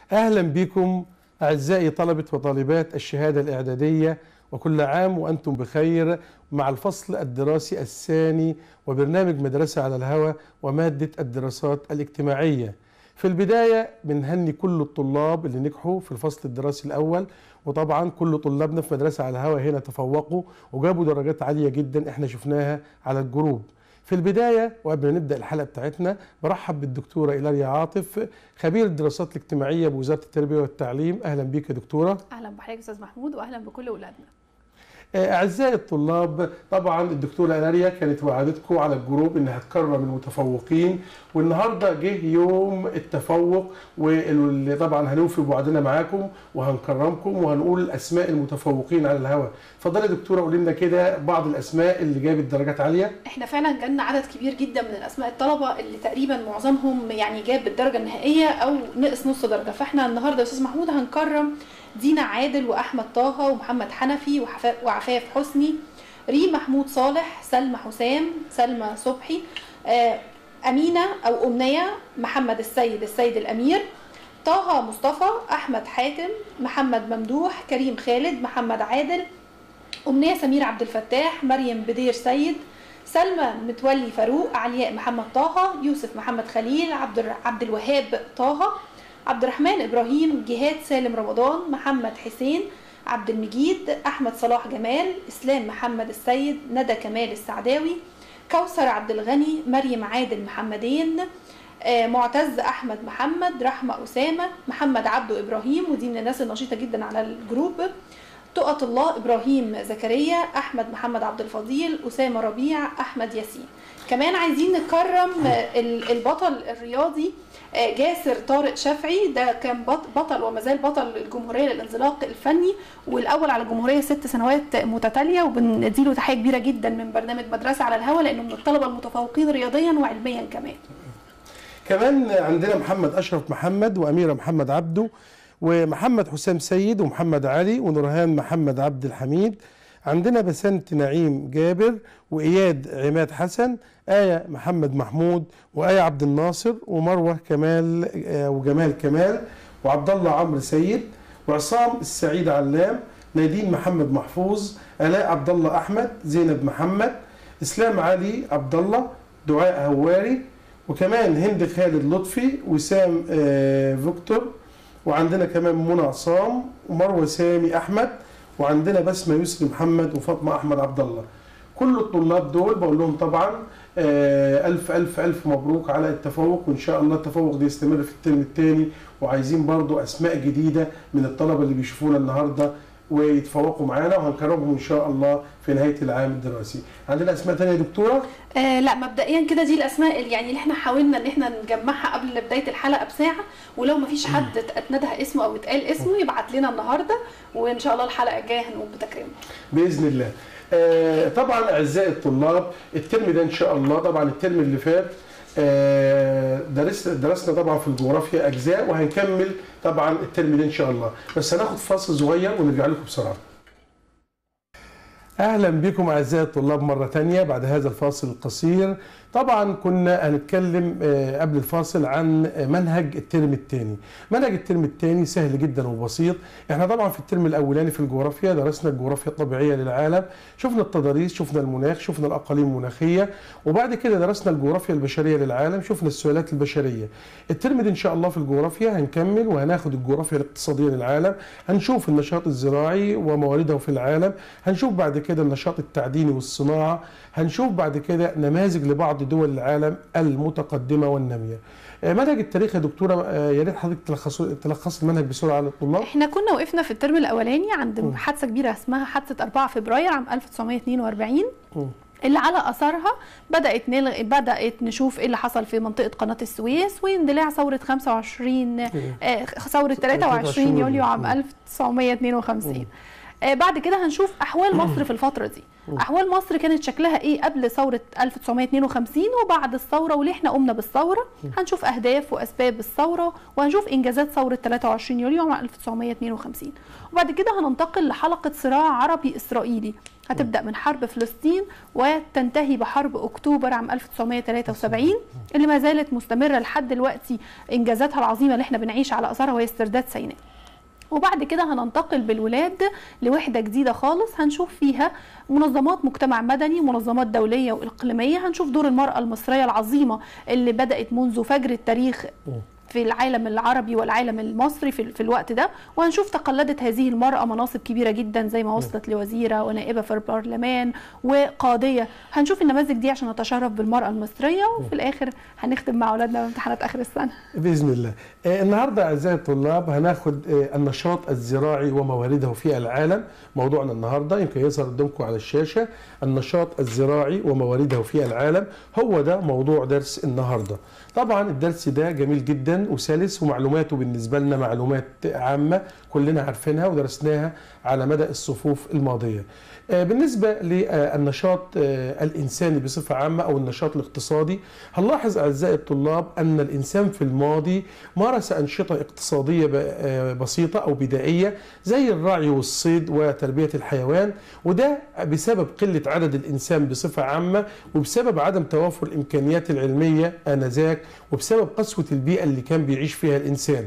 أهلا بكم أعزائي طلبة وطالبات الشهادة الإعدادية وكل عام وأنتم بخير مع الفصل الدراسي الثاني وبرنامج مدرسة على الهوى ومادة الدراسات الاجتماعية في البداية بنهني كل الطلاب اللي نجحوا في الفصل الدراسي الأول وطبعا كل طلابنا في مدرسة على الهوى هنا تفوقوا وجابوا درجات عالية جدا احنا شفناها على الجروب في البداية وقبل ما نبدأ الحلقة بتاعتنا برحب بالدكتورة إيلاريا عاطف خبير الدراسات الاجتماعية بوزارة التربية والتعليم أهلا بيك يا دكتورة اهلا بحضرتك استاذ محمود واهلا بكل اولادنا أعزائي الطلاب طبعا الدكتورة إيلاريا كانت وعدتكم على الجروب إنها تكرم المتفوقين والنهاردة جه يوم التفوق واللي طبعا هنوفي بوعدنا معاكم وهنكرمكم وهنقول أسماء المتفوقين على الهواء اتفضلي يا دكتورة قولي لنا كده بعض الأسماء اللي جابت درجات عالية احنا فعلا جالنا عدد كبير جدا من الاسماء الطلبه اللي تقريبا معظمهم يعني جاب الدرجه النهائيه او نقص نص درجه فاحنا النهارده يا استاذ محمود هنكرم دينا عادل واحمد طه ومحمد حنفي وحفا- وعفاف حسني ريم محمود صالح سلمى حسام سلمى صبحي آه، امينه او امنيه محمد السيد السيد الامير طه مصطفى احمد حاتم محمد ممدوح كريم خالد محمد عادل أمنية سمير عبد الفتاح مريم بدير سيد سلمى متولي فاروق علياء محمد طه يوسف محمد خليل عبد الر- عبد الوهاب طه عبد الرحمن ابراهيم جهاد سالم رمضان محمد حسين عبد المجيد احمد صلاح جمال اسلام محمد السيد ندى كمال السعداوي كوثر عبد الغني مريم عادل محمدين آه، معتز احمد محمد رحمه اسامه محمد عبده ابراهيم ودي من الناس النشيطه جدا على الجروب تقط الله ابراهيم زكريا احمد محمد عبد الفضيل اسامه ربيع احمد ياسين كمان عايزين نكرم آه، ال- البطل الرياضي آه، جاسر طارق شافعي ده كان بط- بطل وما زال بطل الجمهوريه للانزلاق الفني والاول على الجمهوريه ست سنوات متتاليه وبنديله تحيه كبيره جدا من برنامج مدرسه على الهواء لانه من الطلبه المتفوقين رياضيا وعلميا كمان كمان عندنا محمد أشرف محمد وأميرة محمد عبده ومحمد حسام سيد ومحمد علي ونورهان محمد عبد الحميد عندنا بسنت نعيم جابر وإياد عماد حسن آية محمد محمود وآية عبد الناصر ومروة كمال آه، وجمال كمال وعبد الله عمرو سيد وعصام السعيد علام نادين محمد محفوظ آلاء عبد الله أحمد زينب محمد إسلام علي عبد الله دعاء هواري وكمان هند خالد لطفي وسام آه، فيكتور وعندنا كمان منى عصام ومروه سامي احمد وعندنا بسمه يسري محمد وفاطمه احمد عبد الله كل الطلاب دول بقول لهم طبعا آه، الف الف الف مبروك على التفوق وان شاء الله التفوق ده يستمر في الترم الثاني وعايزين برضو اسماء جديده من الطلبه اللي بيشوفونا النهارده ويتفوقوا معانا وهنكرمهم ان شاء الله في نهايه العام الدراسي عندنا اسماء ثانيه يا دكتوره آه لا مبدئيا كده دي الاسماء اللي يعني اللي احنا حاولنا ان احنا نجمعها قبل بدايه الحلقه بساعه ولو ما فيش حد اتندى اسمه او اتقال اسمه يبعت لنا النهارده وان شاء الله الحلقه الجايه هنقوم بتكريمه باذن الله آه، طبعا اعزائي الطلاب الترم ده ان شاء الله طبعا الترم اللي فات آه، درس درسنا طبعا في الجغرافيا اجزاء وهنكمل طبعا الترم ده ان شاء الله بس هناخد فاصل صغير ونرجع لكم بسرعه اهلا بكم اعزائي الطلاب مره تانية بعد هذا الفاصل القصير طبعا كنا هنتكلم آه، قبل الفاصل عن آه، منهج الترم الثاني منهج الترم الثاني سهل جدا وبسيط احنا طبعا في الترم الاولاني في الجغرافيا درسنا الجغرافيا الطبيعيه للعالم شفنا التضاريس شفنا المناخ شفنا الاقاليم المناخيه وبعد كده درسنا الجغرافيا البشريه للعالم شفنا السؤالات البشريه الترم ده ان شاء الله في الجغرافيا هنكمل وهناخد الجغرافيا الاقتصاديه للعالم هنشوف النشاط الزراعي وموارده في العالم هنشوف بعد كده النشاط التعديني والصناعه هنشوف بعد كده نماذج لبعض دول العالم المتقدمه والناميه آه، منهج التاريخ يا دكتوره آه، يا ريت حضرتك تلخص تلخص المنهج بسرعه للطلاب احنا كنا وقفنا في الترم الاولاني عند حادثه كبيره اسمها حادثه 4 فبراير عام 1942 مم. اللي على اثرها بدات نلغ... بدات نشوف ايه اللي حصل في منطقه قناه السويس واندلاع ثوره 25 آه ثوره 23 يوليو عام 1952 آه بعد كده هنشوف احوال مصر في الفتره دي احوال مصر كانت شكلها ايه قبل ثوره 1952 وبعد الثوره وليه احنا قمنا بالثوره هنشوف اهداف واسباب الثوره وهنشوف انجازات ثوره 23 يوليو عام 1952 وبعد كده هننتقل لحلقه صراع عربي اسرائيلي هتبدا من حرب فلسطين وتنتهي بحرب اكتوبر عام 1973 اللي ما زالت مستمره لحد دلوقتي انجازاتها العظيمه اللي احنا بنعيش على اثارها وهي استرداد سيناء وبعد كده هننتقل بالولاد لوحدة جديدة خالص هنشوف فيها منظمات مجتمع مدني منظمات دولية وإقليمية هنشوف دور المرأة المصرية العظيمة اللي بدأت منذ فجر التاريخ في العالم العربي والعالم المصري في, في الوقت ده وهنشوف تقلدت هذه المرأة مناصب كبيرة جدا زي ما وصلت لوزيرة ونائبة في البرلمان وقاضية هنشوف النماذج دي عشان نتشرف بالمرأة المصرية وفي الآخر هنختم مع أولادنا بامتحانات آخر السنة باذن الله آه، النهارده اعزائي الطلاب هناخد آه، النشاط الزراعي وموارده في العالم موضوعنا النهارده يمكن يظهر قدامكم على الشاشه النشاط الزراعي وموارده في العالم هو ده موضوع درس النهارده طبعا الدرس ده جميل جدا وسلس ومعلوماته بالنسبه لنا معلومات عامه كلنا عارفينها ودرسناها على مدى الصفوف الماضيه آه، بالنسبة للنشاط آه، الإنساني بصفة عامة أو النشاط الاقتصادي هنلاحظ أعزائي الطلاب أن الإنسان في الماضي مارس أنشطة اقتصادية ب- آه، بسيطة أو بدائية زي الرعي والصيد وتربية الحيوان وده بسبب قلة عدد الإنسان بصفة عامة وبسبب عدم توافر الإمكانيات العلمية آنذاك وبسبب قسوة البيئة اللي كان بيعيش فيها الإنسان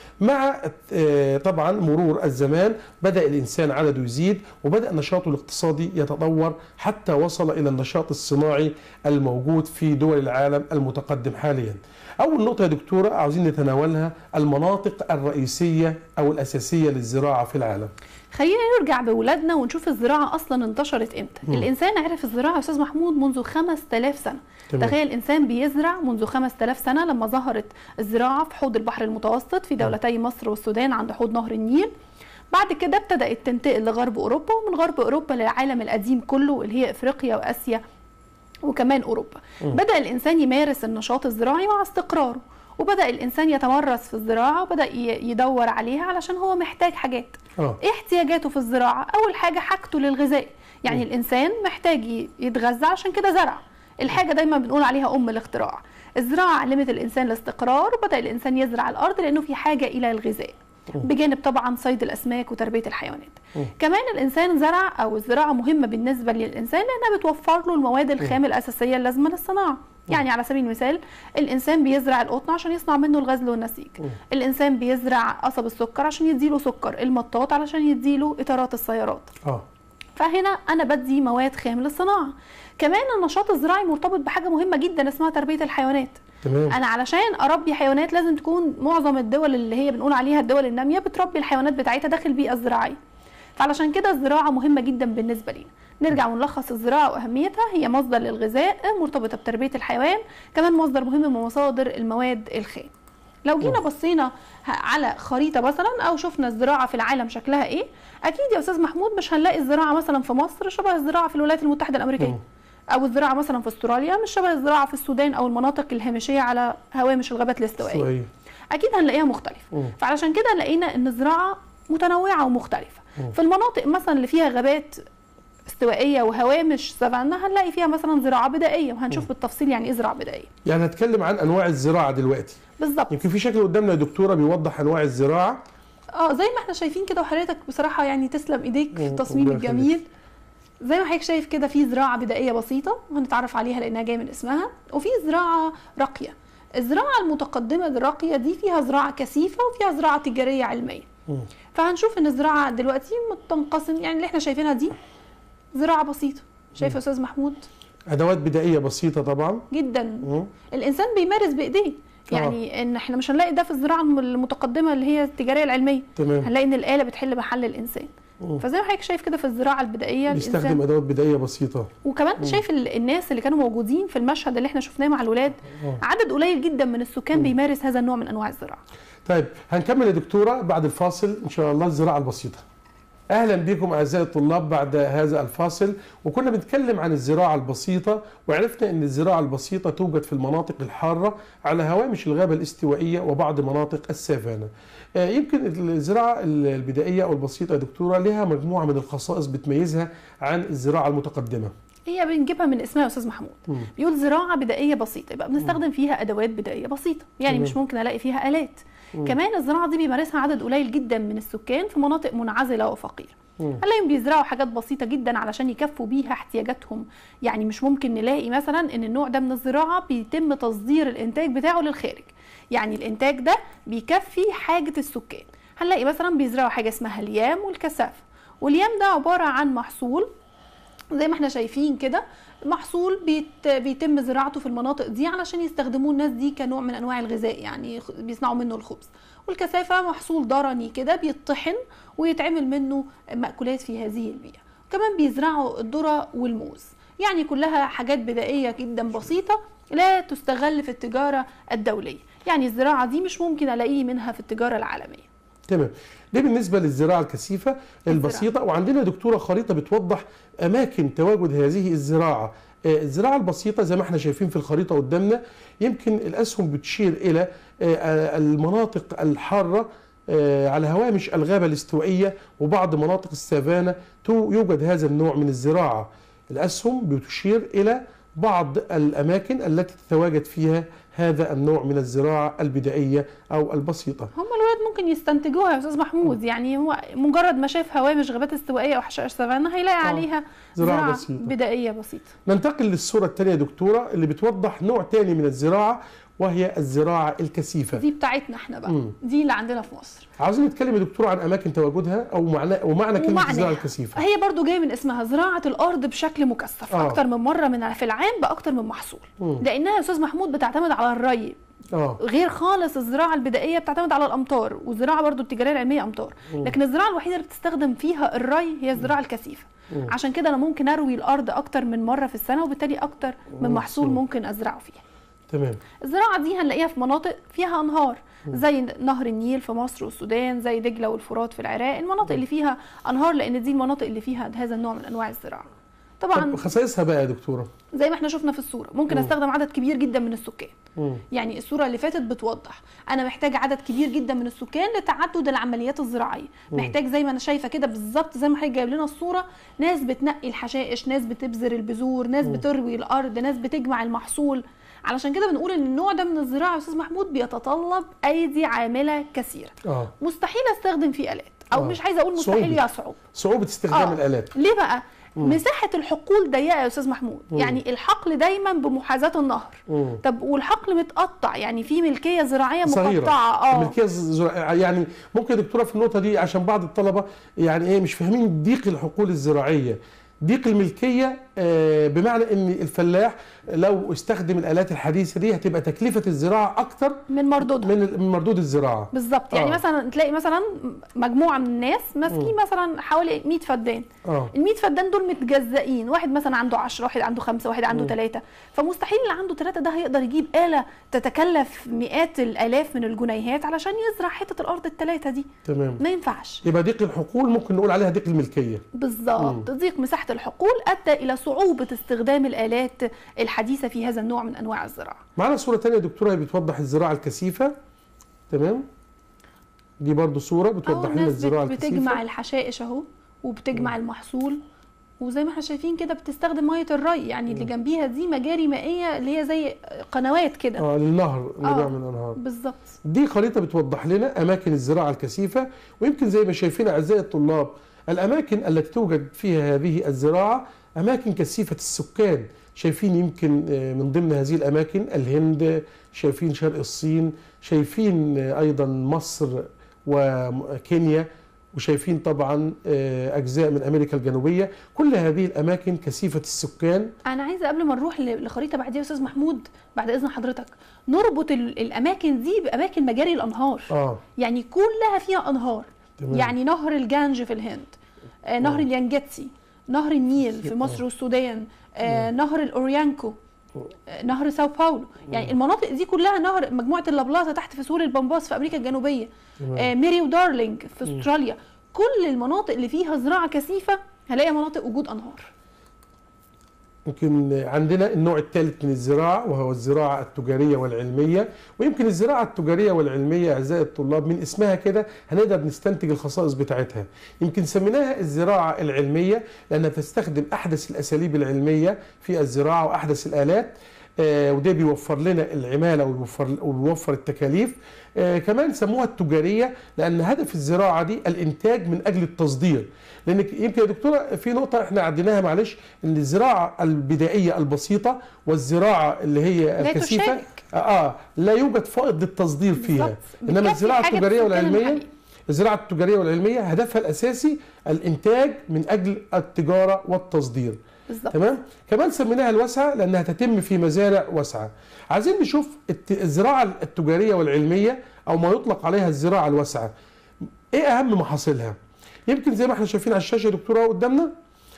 مع آه، طبعا مرور الزمان بدا الانسان عدده يزيد وبدا نشاطه الاقتصادي يتطور حتى وصل الى النشاط الصناعي الموجود في دول العالم المتقدم حاليا. اول نقطه يا دكتوره عاوزين نتناولها المناطق الرئيسيه او الاساسيه للزراعه في العالم. خلينا نرجع بولادنا ونشوف الزراعة أصلا انتشرت إمتى مم. الإنسان عرف الزراعة يا أستاذ محمود منذ 5000 سنة تمام. تخيل الإنسان بيزرع منذ 5000 سنة لما ظهرت الزراعة في حوض البحر المتوسط في دولتي مصر والسودان عند حوض نهر النيل بعد كده ابتدأت تنتقل لغرب أوروبا ومن غرب أوروبا للعالم القديم كله اللي هي إفريقيا وآسيا وكمان أوروبا مم. بدأ الإنسان يمارس النشاط الزراعي مع استقراره وبدأ الإنسان يتمرس في الزراعة وبدأ ي- يدور عليها علشان هو محتاج حاجات اه ايه احتياجاته في الزراعه اول حاجه حاجته للغذاء يعني مم. الانسان محتاج ي- يتغذى عشان كده زرع الحاجه دايما بنقول عليها ام الاختراع الزراعه علمت الانسان الاستقرار وبدا الانسان يزرع الارض لانه في حاجه الى الغذاء مم. بجانب طبعا صيد الاسماك وتربيه الحيوانات مم. كمان الانسان زرع او الزراعه مهمه بالنسبه للانسان لانها بتوفر له المواد الخام الاساسيه اللازمه للصناعه يعني على سبيل المثال الانسان بيزرع القطن عشان يصنع منه الغزل والنسيج مم. الانسان بيزرع قصب السكر عشان يديله سكر المطاط علشان يديله اطارات السيارات اه فهنا انا بدي مواد خام للصناعه كمان النشاط الزراعي مرتبط بحاجه مهمه جدا اسمها تربيه الحيوانات تمام انا علشان اربي حيوانات لازم تكون معظم الدول اللي هي بنقول عليها الدول الناميه بتربي الحيوانات بتاعتها داخل البيئه الزراعيه فعلشان كده الزراعه مهمه جدا بالنسبه لينا نرجع ونلخص الزراعه واهميتها هي مصدر للغذاء مرتبطه بتربيه الحيوان كمان مصدر مهم من مصادر المواد الخام لو جينا بصينا ه- على خريطه مثلا او شفنا الزراعه في العالم شكلها ايه اكيد يا استاذ محمود مش هنلاقي الزراعه مثلا في مصر شبه الزراعه في الولايات المتحده الامريكيه مم. او الزراعه مثلا في استراليا مش شبه الزراعه في السودان او المناطق الهامشيه على هوامش الغابات الاستوائيه سؤال اكيد هنلاقيها مختلفه مم. فعلشان كده لقينا ان الزراعه متنوعه ومختلفه مم. في المناطق مثلا اللي فيها غابات استوائيه وهوامش سافانا هنلاقي فيها مثلا زراعه بدائيه وهنشوف بالتفصيل يعني ايه زراعه بدائيه يعني هتكلم عن انواع الزراعه دلوقتي بالظبط يمكن في شكل قدامنا يا دكتوره بيوضح انواع الزراعه اه زي ما احنا شايفين كده وحضرتك بصراحه يعني تسلم ايديك في مم، التصميم ربنا يخليك. الجميل زي ما حضرتك شايف كده في زراعه بدائيه بسيطه وهنتعرف عليها لانها جايه من اسمها وفي زراعه راقيه الزراعه المتقدمه الراقيه دي فيها زراعه كثيفه وفيها زراعه تجاريه علميه مم. فهنشوف ان الزراعه دلوقتي بتنقسم يعني اللي احنا شايفينها دي زراعه بسيطه شايف يا استاذ محمود ادوات بدائيه بسيطه طبعا جدا مم. الانسان بيمارس بايديه يعني ان احنا مش هنلاقي ده في الزراعه المتقدمه اللي هي التجاريه العلميه تمام هنلاقي ان الاله بتحل محل الانسان مم. فزي ما حضرتك شايف كده في الزراعه البدائيه بيستخدم الانسان ادوات بدائيه بسيطه وكمان شايف ال- الناس اللي كانوا موجودين في المشهد اللي احنا شفناه مع الولاد آه. عدد قليل جدا من السكان بيمارس هذا النوع من انواع الزراعه طيب هنكمل يا دكتوره بعد الفاصل ان شاء الله الزراعه البسيطه اهلا بكم اعزائي الطلاب بعد هذا الفاصل وكنا بنتكلم عن الزراعه البسيطه وعرفنا ان الزراعه البسيطه توجد في المناطق الحاره على هوامش الغابه الاستوائيه وبعض مناطق السافانا. آه، يمكن الزراعه البدائيه او البسيطه يا دكتوره لها مجموعه من الخصائص بتميزها عن الزراعه المتقدمه. هي بنجيبها من اسمها يا استاذ محمود مم. بيقول زراعه بدائيه بسيطه يبقى بنستخدم فيها ادوات بدائيه بسيطه يعني تمام. مش ممكن الاقي فيها الات مم. كمان الزراعه دي بيمارسها عدد قليل جدا من السكان في مناطق منعزله وفقيره مم. هنلاقيهم بيزرعوا حاجات بسيطه جدا علشان يكفوا بيها احتياجاتهم يعني مش ممكن نلاقي مثلا ان النوع ده من الزراعه بيتم تصدير الانتاج بتاعه للخارج يعني الانتاج ده بيكفي حاجه السكان هنلاقي مثلا بيزرعوا حاجه اسمها اليام والكثافه واليام ده عباره عن محصول زي ما احنا شايفين كده محصول بيت بيتم زراعته في المناطق دي علشان يستخدموه الناس دي كنوع من انواع الغذاء يعني خ- بيصنعوا منه الخبز والكثافه محصول ضرني كده بيطحن ويتعمل منه مأكولات في هذه البيئه كمان بيزرعوا الذره والموز يعني كلها حاجات بدائيه جدا بسيطه لا تستغل في التجاره الدوليه يعني الزراعه دي مش ممكن الاقيه منها في التجاره العالميه تمام ده بالنسبه للزراعه الكثيفه البسيطه وعندنا دكتوره خريطه بتوضح اماكن تواجد هذه الزراعه آه، الزراعه البسيطه زي ما احنا شايفين في الخريطه قدامنا يمكن الاسهم بتشير الى آه، آه، المناطق الحاره آه، على هوامش الغابه الاستوائيه وبعض مناطق السافانا تو- يوجد هذا النوع من الزراعه الاسهم بتشير الى بعض الاماكن التي تتواجد فيها هذا النوع من الزراعه البدائيه او البسيطه هم الولاد ممكن يستنتجوها يا استاذ محمود يعني هو مجرد ما شاف هوامش غابات استوائيه او حشائش سافانا هيلاقي آه. عليها زراعة زراعه بسيطة. بدائيه بسيطه ننتقل للصورة الثانية يا دكتورة اللي بتوضح نوع تاني من الزراعة وهي الزراعة الكثيفة دي بتاعتنا احنا بقى مم. دي اللي عندنا في مصر عاوزين نتكلم يا دكتورة عن أماكن تواجدها أو معنى ومعنى كلمة ومعناها. الزراعة الكثيفة هي برضو جايه من اسمها زراعه الارض بشكل مكثف آه. اكتر من مره من في العام باكتر من محصول مم. لانها يا استاذ محمود بتعتمد على الري اه غير خالص الزراعه البدائيه بتعتمد على الامطار والزراعه برضو التجاريه العلميه امطار مم. لكن الزراعه الوحيده اللي بتستخدم فيها الري هي الزراعه الكثيفه مم. عشان كده انا ممكن اروي الارض اكتر من مره في السنه وبالتالي اكتر من مم. محصول ممكن ازرعه فيها تمام الزراعه دي هنلاقيها في مناطق فيها انهار زي نهر النيل في مصر والسودان زي دجله والفرات في العراق المناطق اللي فيها انهار لان دي المناطق اللي فيها هذا النوع من انواع الزراعه طبعا طب خصائصها بقى يا دكتورة زي ما احنا شفنا في الصوره ممكن مم. استخدم عدد كبير جدا من السكان مم. يعني الصوره اللي فاتت بتوضح انا محتاج عدد كبير جدا من السكان لتعدد العمليات الزراعيه مم. محتاج زي ما انا شايفه كده بالظبط زي ما حضرتك جايب لنا الصوره ناس بتنقي الحشائش ناس بتبذر البذور ناس مم. بتروي الارض ناس بتجمع المحصول علشان كده بنقول ان النوع ده من الزراعه يا استاذ محمود بيتطلب ايدي عامله كثيره اه مستحيل استخدم فيه الات او آه. مش عايزه اقول مستحيل صعوبة. يصعب صعوبة استخدام آه. الآلات ليه بقى مم. مساحه الحقول ضيقه يا استاذ محمود مم. يعني الحقل دايما بمحاذاه النهر مم. طب والحقل متقطع يعني في ملكيه زراعيه صغيرة. مقطعه اه الملكية الزراعية يعني ممكن يا دكتورة في النقطة دي عشان بعض الطلبة يعني ايه مش فاهمين ضيق الحقول الزراعية ضيق الملكية آه، بمعنى ان الفلاح لو استخدم الآلات الحديثة دي هتبقى تكلفة الزراعة أكتر من مردودها من من مردود الزراعة بالظبط يعني آه. مثلا تلاقي مثلا مجموعه من الناس ماسكين مثلا حوالي 100 فدان اه ال 100 فدان دول متجزئين واحد مثلا عنده 10 واحد عنده خمسة واحد عنده مم. ثلاثة فمستحيل اللي عنده ثلاثة ده هيقدر يجيب آلة تتكلف مئات الآلاف من الجنيهات علشان يزرع حتة الأرض الثلاثة دي تمام ما ينفعش يبقى ضيق الحقول ممكن نقول عليها ضيق الملكية بالظبط ضيق مساحة الحقول أدى إلى صعوبة استخدام الآلات الحديثة في هذا النوع من أنواع الزراعة معانا صورة تانية يا دكتورة بتوضح الزراعة الكثيفة تمام دي برضو صورة أو بتوضح لنا الناس الزراعة بت- الكثيفة بتجمع الحشائش أهو وبتجمع المحصول وزي ما احنا شايفين كده بتستخدم ميه الري يعني اللي جنبيها دي مجاري مائيه اللي هي زي قنوات كده اه للنهر اللي آه. بيعمل انهار بالظبط دي خريطة بتوضح لنا أماكن الزراعة الكثيفة ويمكن زي ما شايفين أعزائي الطلاب الأماكن التي توجد فيها هذه الزراعة أماكن كثيفة السكان شايفين يمكن آه، من ضمن هذه الأماكن الهند شايفين شرق الصين شايفين آه، أيضا مصر وكينيا وشايفين طبعا آه، أجزاء من أمريكا الجنوبية كل هذه الأماكن كثيفة السكان انا عايزه قبل ما نروح ل- لخريطه بعديها يا استاذ محمود بعد اذن حضرتك نربط ال- الاماكن دي باماكن مجاري الانهار آه يعني كلها فيها انهار تمام. يعني نهر الجانج في الهند آه نهر آه. اليانجتسي نهر النيل في مصر آه. والسودان آه نهر الاوريانكو آه نهر ساو باولو يعني المناطق دي كلها نهر مجموعه اللابلاتا تحت في سور البامباس في امريكا الجنوبيه تمام. آه ميري ودارلينج في استراليا كل المناطق اللي فيها زراعه كثيفه هلاقي مناطق وجود انهار يمكن عندنا النوع الثالث من الزراعة وهو الزراعة التجارية والعلمية ويمكن الزراعة التجارية والعلمية أعزائي الطلاب من اسمها كده هنقدر نستنتج الخصائص بتاعتها يمكن سميناها الزراعة العلمية لأنها تستخدم أحدث الأساليب العلمية في الزراعة وأحدث الآلات آه وده بيوفر لنا العمالة وبيوفر, وبيوفر التكاليف آه كمان سموها التجارية لأن هدف الزراعة دي الإنتاج من أجل التصدير لان يمكن يا دكتوره في نقطه احنا عديناها معلش ان الزراعه البدائيه البسيطه والزراعه اللي هي لا الكثيفه تشارك. اه لا يوجد فائض للتصدير فيها بالظبط. انما بتكفي الزراعه حاجة التجاريه السكان والعلميه المحلي. الزراعه التجاريه والعلميه هدفها الاساسي الانتاج من اجل التجاره والتصدير بالظبط تمام كمان سميناها الواسعه لانها تتم في مزارع واسعه عايزين نشوف الت- الزراعه التجاريه والعلميه او ما يطلق عليها الزراعه الواسعه ايه اهم محاصيلها يمكن زي ما احنا شايفين على الشاشه يا دكتوره قدامنا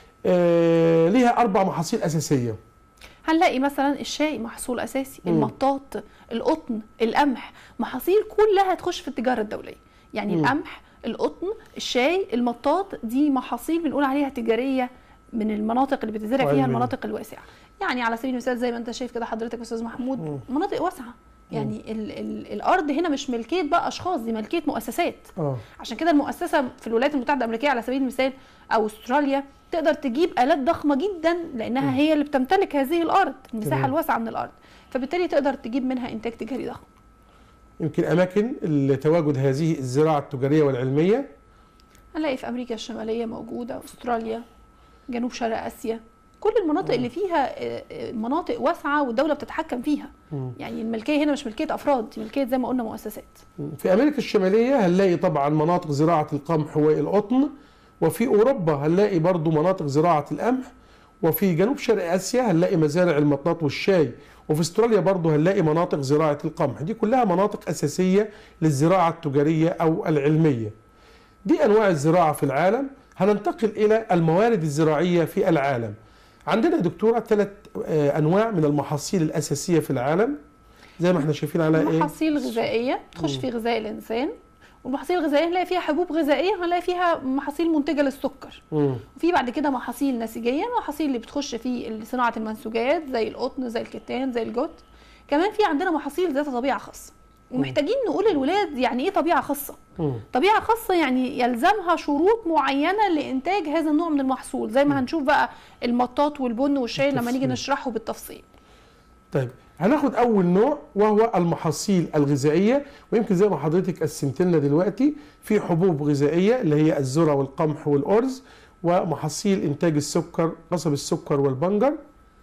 آه ليها اربع محاصيل اساسيه هنلاقي مثلا الشاي محصول اساسي مم. المطاط القطن القمح محاصيل كلها تخش في التجاره الدوليه يعني مم. القمح القطن الشاي المطاط دي محاصيل بنقول عليها تجاريه من المناطق اللي بتزرع فيها وعلمية. المناطق الواسعه يعني على سبيل المثال زي ما انت شايف كده حضرتك يا استاذ محمود مم. مناطق واسعه يعني ال ال الارض هنا مش ملكيه بقى اشخاص دي ملكيه مؤسسات اه عشان كده المؤسسه في الولايات المتحده الامريكيه على سبيل المثال او استراليا تقدر تجيب الات ضخمه جدا لانها هي اللي بتمتلك هذه الارض المساحه تمام. الواسعه من الارض فبالتالي تقدر تجيب منها انتاج تجاري ضخم يمكن اماكن تواجد هذه الزراعه التجاريه والعلميه هنلاقي في امريكا الشماليه موجوده استراليا جنوب شرق اسيا كل المناطق اللي فيها آه، آه، مناطق واسعه والدوله بتتحكم فيها مم. يعني الملكيه هنا مش ملكيه افراد دي ملكيه زي ما قلنا مؤسسات في امريكا الشماليه هنلاقي طبعا مناطق زراعه القمح والقطن وفي اوروبا هنلاقي برضو مناطق زراعه القمح وفي جنوب شرق اسيا هنلاقي مزارع المطاط والشاي وفي استراليا برضو هنلاقي مناطق زراعه القمح دي كلها مناطق اساسيه للزراعه التجاريه او العلميه دي انواع الزراعه في العالم هننتقل الى الموارد الزراعيه في العالم عندنا يا دكتوره ثلاث آه، انواع من المحاصيل الاساسيه في العالم زي ما احنا شايفين على ايه محاصيل غذائيه تخش في غذاء الانسان والمحاصيل الغذائيه هنلاقي فيها حبوب غذائيه هنلاقي فيها محاصيل منتجه للسكر مم. وفي بعد كده محاصيل نسيجيه محاصيل اللي بتخش في صناعه المنسوجات زي القطن زي الكتان زي الجوت كمان في عندنا محاصيل ذات طبيعه خاصه ومحتاجين نقول للولاد يعني ايه طبيعه خاصه مم. طبيعه خاصه يعني يلزمها شروط معينه لانتاج هذا النوع من المحصول زي ما هنشوف بقى المطاط والبن والشاي لما نيجي بالتفصيل. نشرحه بالتفصيل طيب هناخد اول نوع وهو المحاصيل الغذائيه ويمكن زي ما حضرتك قسمت لنا دلوقتي في حبوب غذائيه اللي هي الذره والقمح والارز ومحاصيل انتاج السكر قصب السكر والبنجر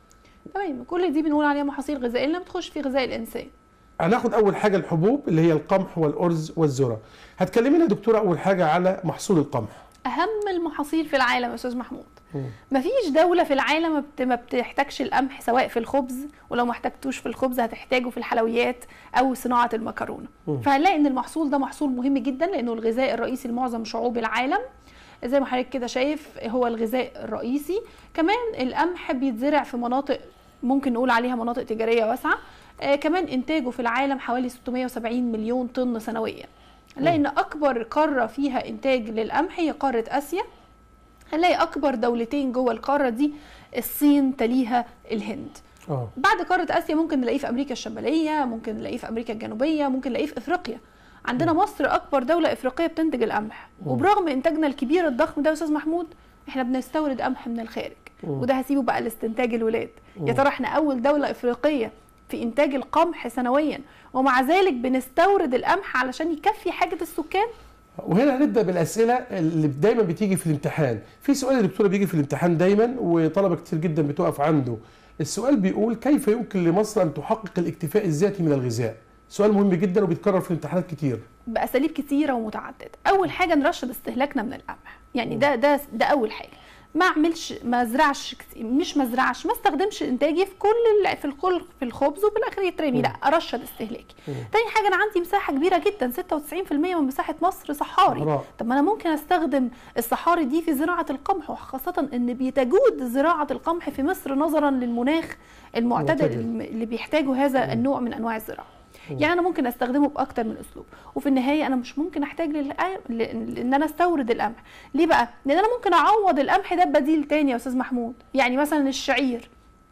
تمام كل دي بنقول عليها محاصيل غذائيه لما بتخش في غذاء الانسان هناخد اول حاجه الحبوب اللي هي القمح والارز والذره هتكلمينا يا دكتوره اول حاجه على محصول القمح اهم المحاصيل في العالم يا استاذ محمود مم. مفيش دولة في العالم ما بت- ما بتحتاجش القمح سواء في الخبز ولو ما احتاجتوش في الخبز هتحتاجه في الحلويات أو صناعة المكرونة مم. فهنلاقي إن المحصول ده محصول مهم جدا لأنه الغذاء الرئيسي لمعظم شعوب العالم زي ما حضرتك كده شايف هو الغذاء الرئيسي كمان القمح بيتزرع في مناطق ممكن نقول عليها مناطق تجارية واسعة آه كمان إنتاجه في العالم حوالي 670 مليون طن سنويا نلاقي إن أكبر قارة فيها إنتاج للقمح هي قارة آسيا هنلاقي اكبر دولتين جوه القاره دي الصين تليها الهند اه بعد قاره اسيا ممكن نلاقيه في امريكا الشماليه ممكن نلاقيه في امريكا الجنوبيه ممكن نلاقيه في افريقيا عندنا مصر اكبر دوله افريقيه بتنتج القمح وبرغم انتاجنا الكبير الضخم ده يا استاذ محمود احنا بنستورد قمح من الخارج وده هسيبه بقى لاستنتاج الولاد يا ترى احنا اول دوله افريقيه في انتاج القمح سنويا ومع ذلك بنستورد القمح علشان يكفي حاجه السكان وهنا هنبدا بالاسئله اللي دايما بتيجي في الامتحان في سؤال يا دكتوره بيجي في الامتحان دايما وطلبه كتير جدا بتقف عنده السؤال بيقول كيف يمكن لمصر ان تحقق الاكتفاء الذاتي من الغذاء سؤال مهم جدا وبيتكرر في الامتحانات كتير باساليب كتيره ومتعدده اول حاجه نرشد استهلاكنا من القمح يعني ده ده ده اول حاجه ما اعملش ما ازرعش كتير- مش ما ازرعش ما استخدمش انتاجي في كل ال- في الكل في الخبز وفي الاخر يترمي لا ارشد استهلاكي تاني حاجه انا عندي مساحه كبيره جدا 96% من مساحه مصر صحاري صحراء. طب ما انا ممكن استخدم الصحاري دي في زراعه القمح وخاصه ان بيتجود زراعه القمح في مصر نظرا للمناخ المعتدل معتدل. الم- اللي بيحتاجه هذا النوع من انواع الزراعه يعني انا ممكن استخدمه باكتر من اسلوب وفي النهايه انا مش ممكن احتاج للقمح ان انا استورد القمح ليه بقى لان انا ممكن اعوض القمح ده ببديل تاني يا استاذ محمود يعني مثلا الشعير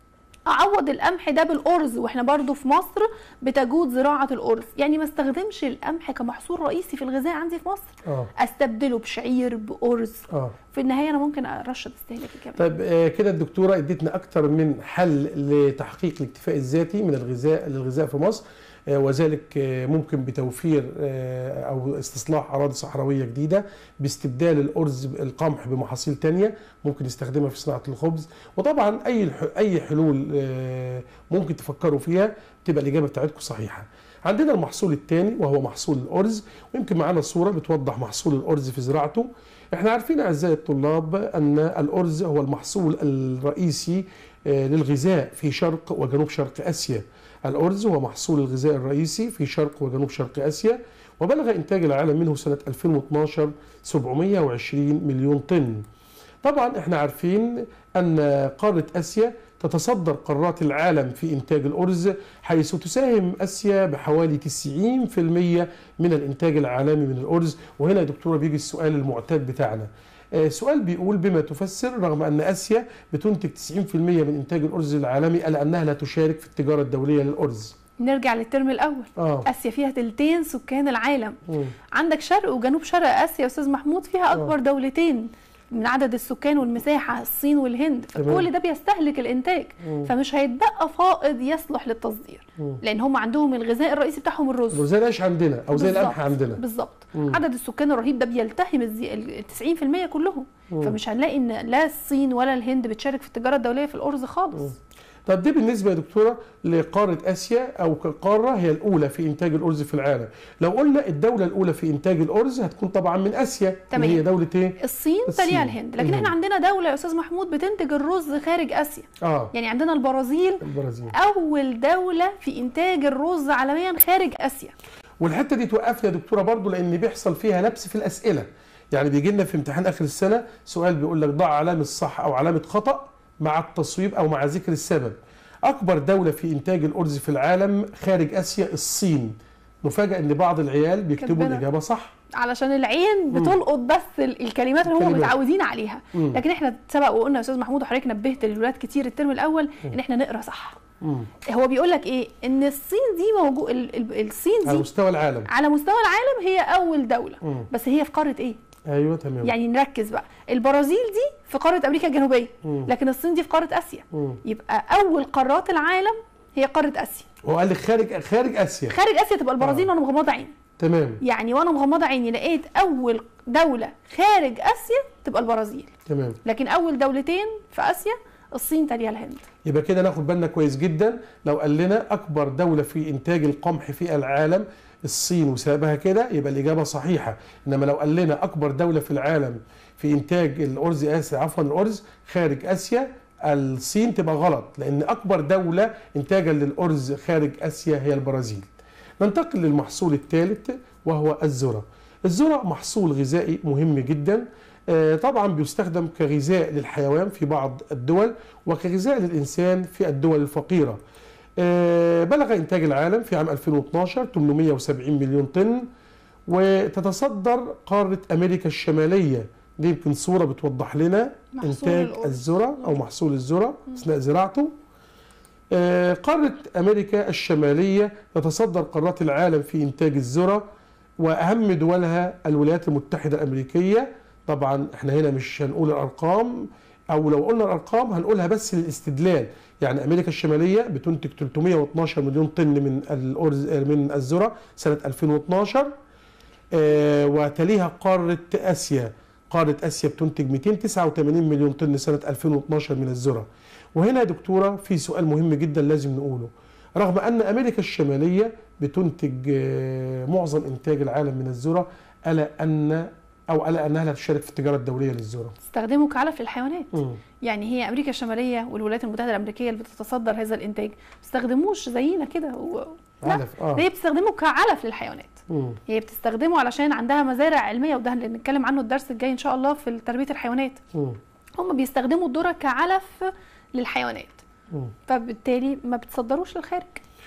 اعوض القمح ده بالارز واحنا برضو في مصر بتجود زراعه الارز يعني ما استخدمش القمح كمحصول رئيسي في الغذاء عندي في مصر اه استبدله بشعير بارز اه في النهايه انا ممكن ارشد استهلاكي كمان طيب آه، كده الدكتوره ادتنا اكتر من حل لتحقيق الاكتفاء الذاتي من الغذاء للغذاء في مصر آه، وذلك آه، ممكن بتوفير آه، او استصلاح اراضي صحراويه جديده باستبدال الارز القمح بمحاصيل تانية ممكن نستخدمها في صناعه الخبز وطبعا اي الح- اي حلول آه، ممكن تفكروا فيها تبقى الاجابه بتاعتكم صحيحه عندنا المحصول الثاني وهو محصول الارز ويمكن معانا صوره بتوضح محصول الارز في زراعته احنا عارفين اعزائي الطلاب ان الارز هو المحصول الرئيسي آه، للغذاء في شرق وجنوب شرق اسيا الارز هو محصول الغذاء الرئيسي في شرق وجنوب شرق اسيا وبلغ انتاج العالم منه سنه 2012 720 مليون طن طبعا احنا عارفين ان قاره اسيا تتصدر قارات العالم في انتاج الارز حيث تساهم اسيا بحوالي 90% من الانتاج العالمي من الارز وهنا يا دكتوره بيجي السؤال المعتاد بتاعنا آه، سؤال بيقول بما تفسر رغم ان اسيا بتنتج 90% من انتاج الارز العالمي الا انها لا تشارك في التجاره الدوليه للارز نرجع للترم الاول اه اسيا فيها تلتين سكان العالم مم. عندك شرق وجنوب شرق اسيا يا استاذ محمود فيها اكبر دولتين من عدد السكان والمساحه الصين والهند تمام. فكل ده بيستهلك الانتاج مم. فمش هيتبقى فائض يصلح للتصدير مم. لان هم عندهم الغذاء الرئيسي بتاعهم الرز زي العيش عندنا او زي بالظبط. القمح عندنا بالظبط مم. عدد السكان الرهيب ده بيلتهم الزي- ال 90% كلهم مم. فمش هنلاقي ان لا الصين ولا الهند بتشارك في التجاره الدوليه في الارز خالص طب دي بالنسبه يا دكتوره لقاره اسيا او كقاره هي الاولى في انتاج الارز في العالم لو قلنا الدوله الاولى في انتاج الارز هتكون طبعا من اسيا تمام. اللي هي دوله ايه الصين الصين. تليها الهند لكن احنا الهند. عندنا دوله يا استاذ محمود بتنتج الرز خارج اسيا اه يعني عندنا البرازيل البرازيل اول دوله في انتاج الرز عالميا خارج اسيا والحته دي توقفني يا دكتوره برضو لان بيحصل فيها لبس في الاسئله يعني بيجي لنا في امتحان اخر السنه سؤال بيقول لك ضع علامه صح او علامه خطا مع التصويب او مع ذكر السبب اكبر دوله في انتاج الارز في العالم خارج اسيا الصين نفاجئ ان بعض العيال بيكتبوا كاتبينها. الاجابه صح علشان العين بتلقط بس ال- الكلمات اللي هم الكلمات. متعودين عليها مم. لكن احنا سبق وقلنا يا استاذ محمود وحضرتك نبهت للولاد كتير الترم الاول ان احنا نقرا صح مم. هو بيقول لك ايه ان الصين دي موجود ال- ال- الصين على دي مستوى العالم على مستوى العالم هي اول دوله مم. بس هي في قاره ايه ايوه تمام يعني نركز بقى البرازيل دي في قاره امريكا الجنوبيه مم. لكن الصين دي في قاره اسيا مم. يبقى اول قارات العالم هي قاره اسيا هو قال لك خارج خارج اسيا خارج اسيا تبقى البرازيل آه. وانا مغمضه عيني تمام يعني وانا مغمضه عيني لقيت اول دوله خارج اسيا تبقى البرازيل تمام لكن اول دولتين في اسيا الصين تليها الهند يبقى كده ناخد بالنا كويس جدا لو قال لنا اكبر دوله في انتاج القمح في العالم الصين وسابها كده يبقى الاجابه صحيحه انما لو قال لنا اكبر دوله في العالم في انتاج الارز اسيا عفوا الارز خارج اسيا الصين تبقى غلط لان اكبر دوله انتاجا للارز خارج اسيا هي البرازيل ننتقل للمحصول الثالث وهو الذره الذره محصول غذائي مهم جدا آه، طبعا بيستخدم كغذاء للحيوان في بعض الدول وكغذاء للإنسان في الدول الفقيرة آه، بلغ إنتاج العالم في عام 2012 870 مليون طن وتتصدر قارة أمريكا الشمالية دي يمكن صورة بتوضح لنا محصول إنتاج الأرز. الذرة أو محصول الذرة أثناء زراعته آه، قارة أمريكا الشمالية تتصدر قارات العالم في إنتاج الذرة وأهم دولها الولايات المتحدة الأمريكية طبعا احنا هنا مش هنقول الأرقام أو لو قلنا الأرقام هنقولها بس للاستدلال يعني أمريكا الشمالية بتنتج 312 مليون طن من الأرز من الذرة سنة 2012 آه، وتليها قارة آسيا قارة آسيا بتنتج 289 مليون طن سنة 2012 من الذرة وهنا يا دكتورة في سؤال مهم جدا لازم نقوله رغم أن أمريكا الشمالية بتنتج آه، معظم إنتاج العالم من الذرة ألا أن أو ألا أنها لا تشارك في التجارة الدولية للذرة استخدموا كعلف للحيوانات مم. يعني هي امريكا الشماليه والولايات المتحده الامريكيه اللي بتتصدر هذا الانتاج ما بتستخدموش زينا كده و... لا علف اه هي بتستخدمه كعلف للحيوانات مم. هي بتستخدمه علشان عندها مزارع علميه وده اللي نتكلم عنه الدرس الجاي ان شاء الله في تربيه الحيوانات مم. هم بيستخدموا الذره كعلف للحيوانات مم. فبالتالي ما بتصدروش للخارج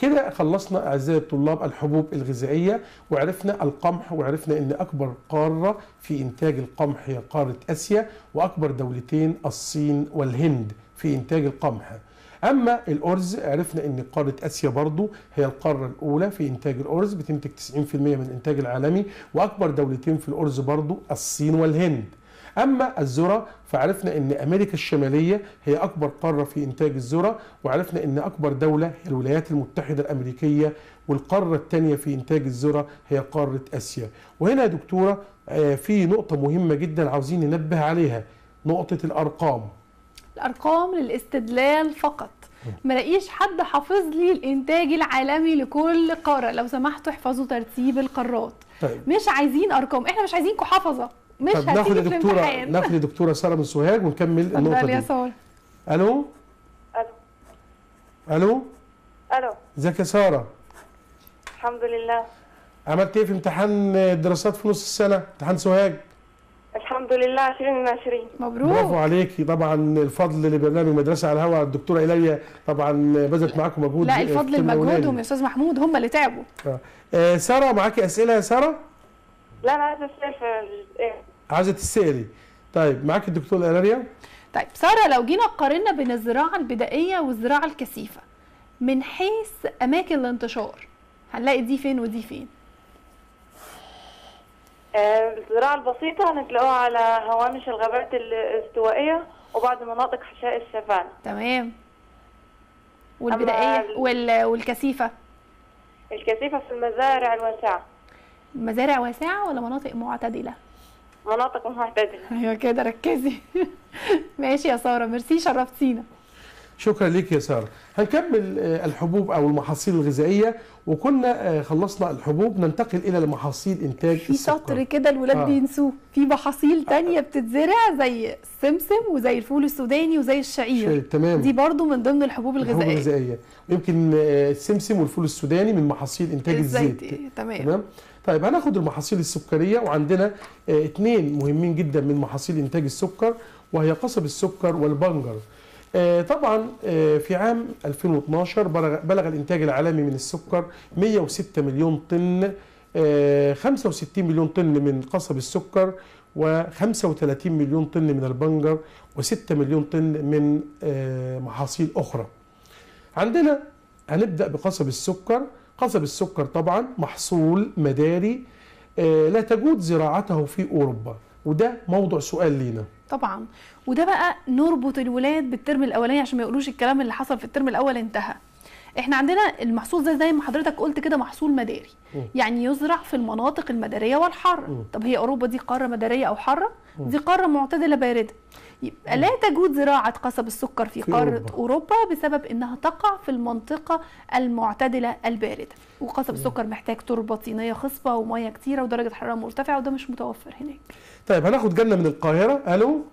كده خلصنا اعزائي الطلاب الحبوب الغذائيه وعرفنا القمح وعرفنا ان اكبر قاره في انتاج القمح هي قاره اسيا واكبر دولتين الصين والهند في انتاج القمح اما الارز عرفنا ان قاره اسيا برضو هي القاره الاولى في انتاج الارز بتنتج 90% من الانتاج العالمي واكبر دولتين في الارز برضو الصين والهند اما الذره فعرفنا ان امريكا الشماليه هي اكبر قاره في انتاج الذره وعرفنا ان اكبر دوله هي الولايات المتحده الامريكيه والقاره الثانيه في انتاج الذره هي قاره اسيا وهنا يا دكتوره آه، في نقطه مهمه جدا عاوزين ننبه عليها نقطه الارقام الارقام للاستدلال فقط ما لاقيش حد حافظ لي الانتاج العالمي لكل قاره لو سمحتوا احفظوا ترتيب القارات طيب مش عايزين ارقام احنا مش عايزينكم حفظه مش طب ناخد يا هتيجي في دكتوره الامتحان ناخد يا دكتوره ساره من سوهاج ونكمل النقطه اتفضل يا دي ساره الو الو الو الو ازيك يا ساره الحمد لله عملت ايه في امتحان الدراسات في نص السنه امتحان سوهاج الحمد لله 20 من 20 برافو مبروك عليكي طبعا الفضل لبرنامج مدرسه على الهواء الدكتوره ايليا طبعا بذلت معاكم مجهود لا في الفضل الترم الأولاني. لمجهودهم يا استاذ محمود هم اللي تعبوا آه. آه ساره معاكي اسئله يا ساره لا انا عايزه اسال في الجزئيه عايزه تسالي طيب معاكي الدكتوره ايليا طيب ساره لو جينا قارنا بين الزراعه البدائيه والزراعه الكثيفه من حيث اماكن الانتشار هنلاقي دي فين ودي فين آه، الزراعه البسيطه هنتلاقوها على هوامش الغابات الاستوائيه وبعض مناطق حشائش السافانا تمام والبدائيه ال- وال... والكثيفه الكثيفه في المزارع الواسعه مزارع واسعه ولا مناطق معتدله مناطق معتدله ايوه كده ركزي ماشي يا ساره ميرسي شرفتينا شكرا ليك يا ساره هنكمل آه، الحبوب او المحاصيل الغذائيه وكنا آه، خلصنا الحبوب ننتقل الى المحاصيل انتاج في سطر السكر كده الولاد آه. بينسوه في محاصيل تانية بتتزرع زي السمسم وزي الفول السوداني وزي الشعير شيء- تمام دي برضو من ضمن الحبوب الحبوب الغذائيه الغذائيه ويمكن آه، السمسم والفول السوداني من محاصيل انتاج الزيت الزيت تمام تمام طيب هناخد المحاصيل السكريه وعندنا آه، اثنين مهمين جدا من محاصيل انتاج السكر وهي قصب السكر والبنجر آه، طبعا آه، في عام 2012 بلغ بلغ الانتاج العالمي من السكر 106 مليون طن آه، 65 مليون طن من قصب السكر و35 مليون طن من البنجر و6 مليون طن من آه، محاصيل اخرى عندنا هنبدا بقصب السكر قصب السكر طبعا محصول مداري آه، لا تجود زراعته في اوروبا وده موضوع سؤال لينا طبعا وده بقى نربط الولاد بالترم الاولاني عشان ما يقولوش الكلام اللي حصل في الترم الاول انتهى احنا عندنا المحصول ده زي ما حضرتك قلت كده محصول مداري مم. يعني يزرع في المناطق المداريه مم. والحاره طب هي اوروبا دي قاره مداريه او حاره دي قاره معتدله بارده يبقى لا تجود زراعه قصب السكر في, في قاره أوروبا. أوروبا. بسبب انها تقع في المنطقه المعتدله البارده وقصب السكر محتاج تربه طينيه خصبه وميه كتيره ودرجه حراره مرتفعه وده مش متوفر هناك طيب هناخد جنة من القاهرة الو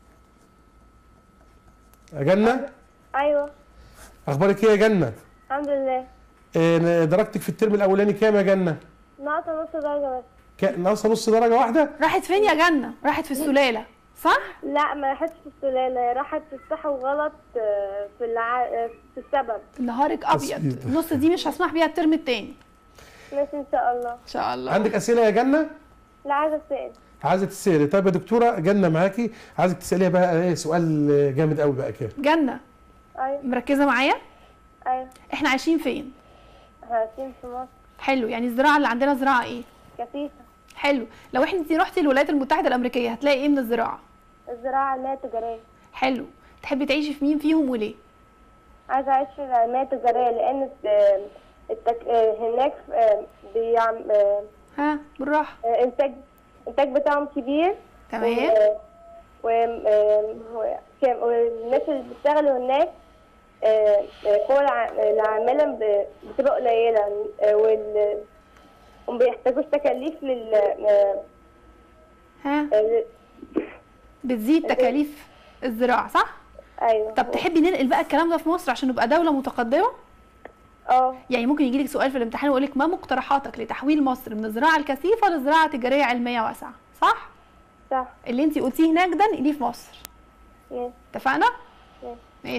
يا جنة ايوه اخبارك ايه يا جنة الحمد لله آه، درجتك في الترم الاولاني كام يا جنة ناقصه نص درجه بس كا- ناقصة نص درجة واحدة راحت فين يا جنة؟ راحت في السلالة صح؟ لا ما راحتش في السلاله راحت في الصح وغلط في الع... في السبب نهارك ابيض تسقيط. النص دي مش هسمح بيها الترم التاني ماشي ان شاء الله ان شاء الله عندك اسئلة يا جنة لا عايزه اسال عايزة تسألي طيب يا دكتورة جنة معاكي عايزك تسأليها بقى ايه سؤال جامد قوي بقى كده جنة ايوه مركزة معايا؟ ايوه احنا عايشين فين؟ احنا عايشين في مصر حلو يعني الزراعة اللي عندنا زراعة ايه؟ كثيفه حلو لو احنا انتي رحتي الولايات المتحدة الأمريكية هتلاقي ايه من الزراعة؟ الزراعه اللي هي تجاريه حلو تحبي تعيشي في مين فيهم وليه؟ عايزه اعيش في العلميه التجاريه لان آه، التك... آه، هناك آه، بيعم... آه، ها بالراحة آه، انتاج الانتاج بتاعهم كبير تمام و... و... آه، و... كم- والناس اللي بيشتغلوا هناك آه، آه، قوى الع- العاملة ب- بتبقى قليلة آه، وال وما بيحتاجوش تكاليف لل آه، ها آه، بتزيد تكاليف الزراعة صح؟ ايوه طب تحبي ننقل بقى الكلام ده في مصر عشان نبقى دولة متقدمة؟ اه يعني ممكن يجيلك سؤال في الامتحان ويقول لك ما مقترحاتك لتحويل مصر من الزراعه الكثيفه لزراعه تجاريه علميه واسعه صح صح اللي انت قلتيه هناك ده نقليه في مصر ماشي. اتفقنا ماشي. ماشي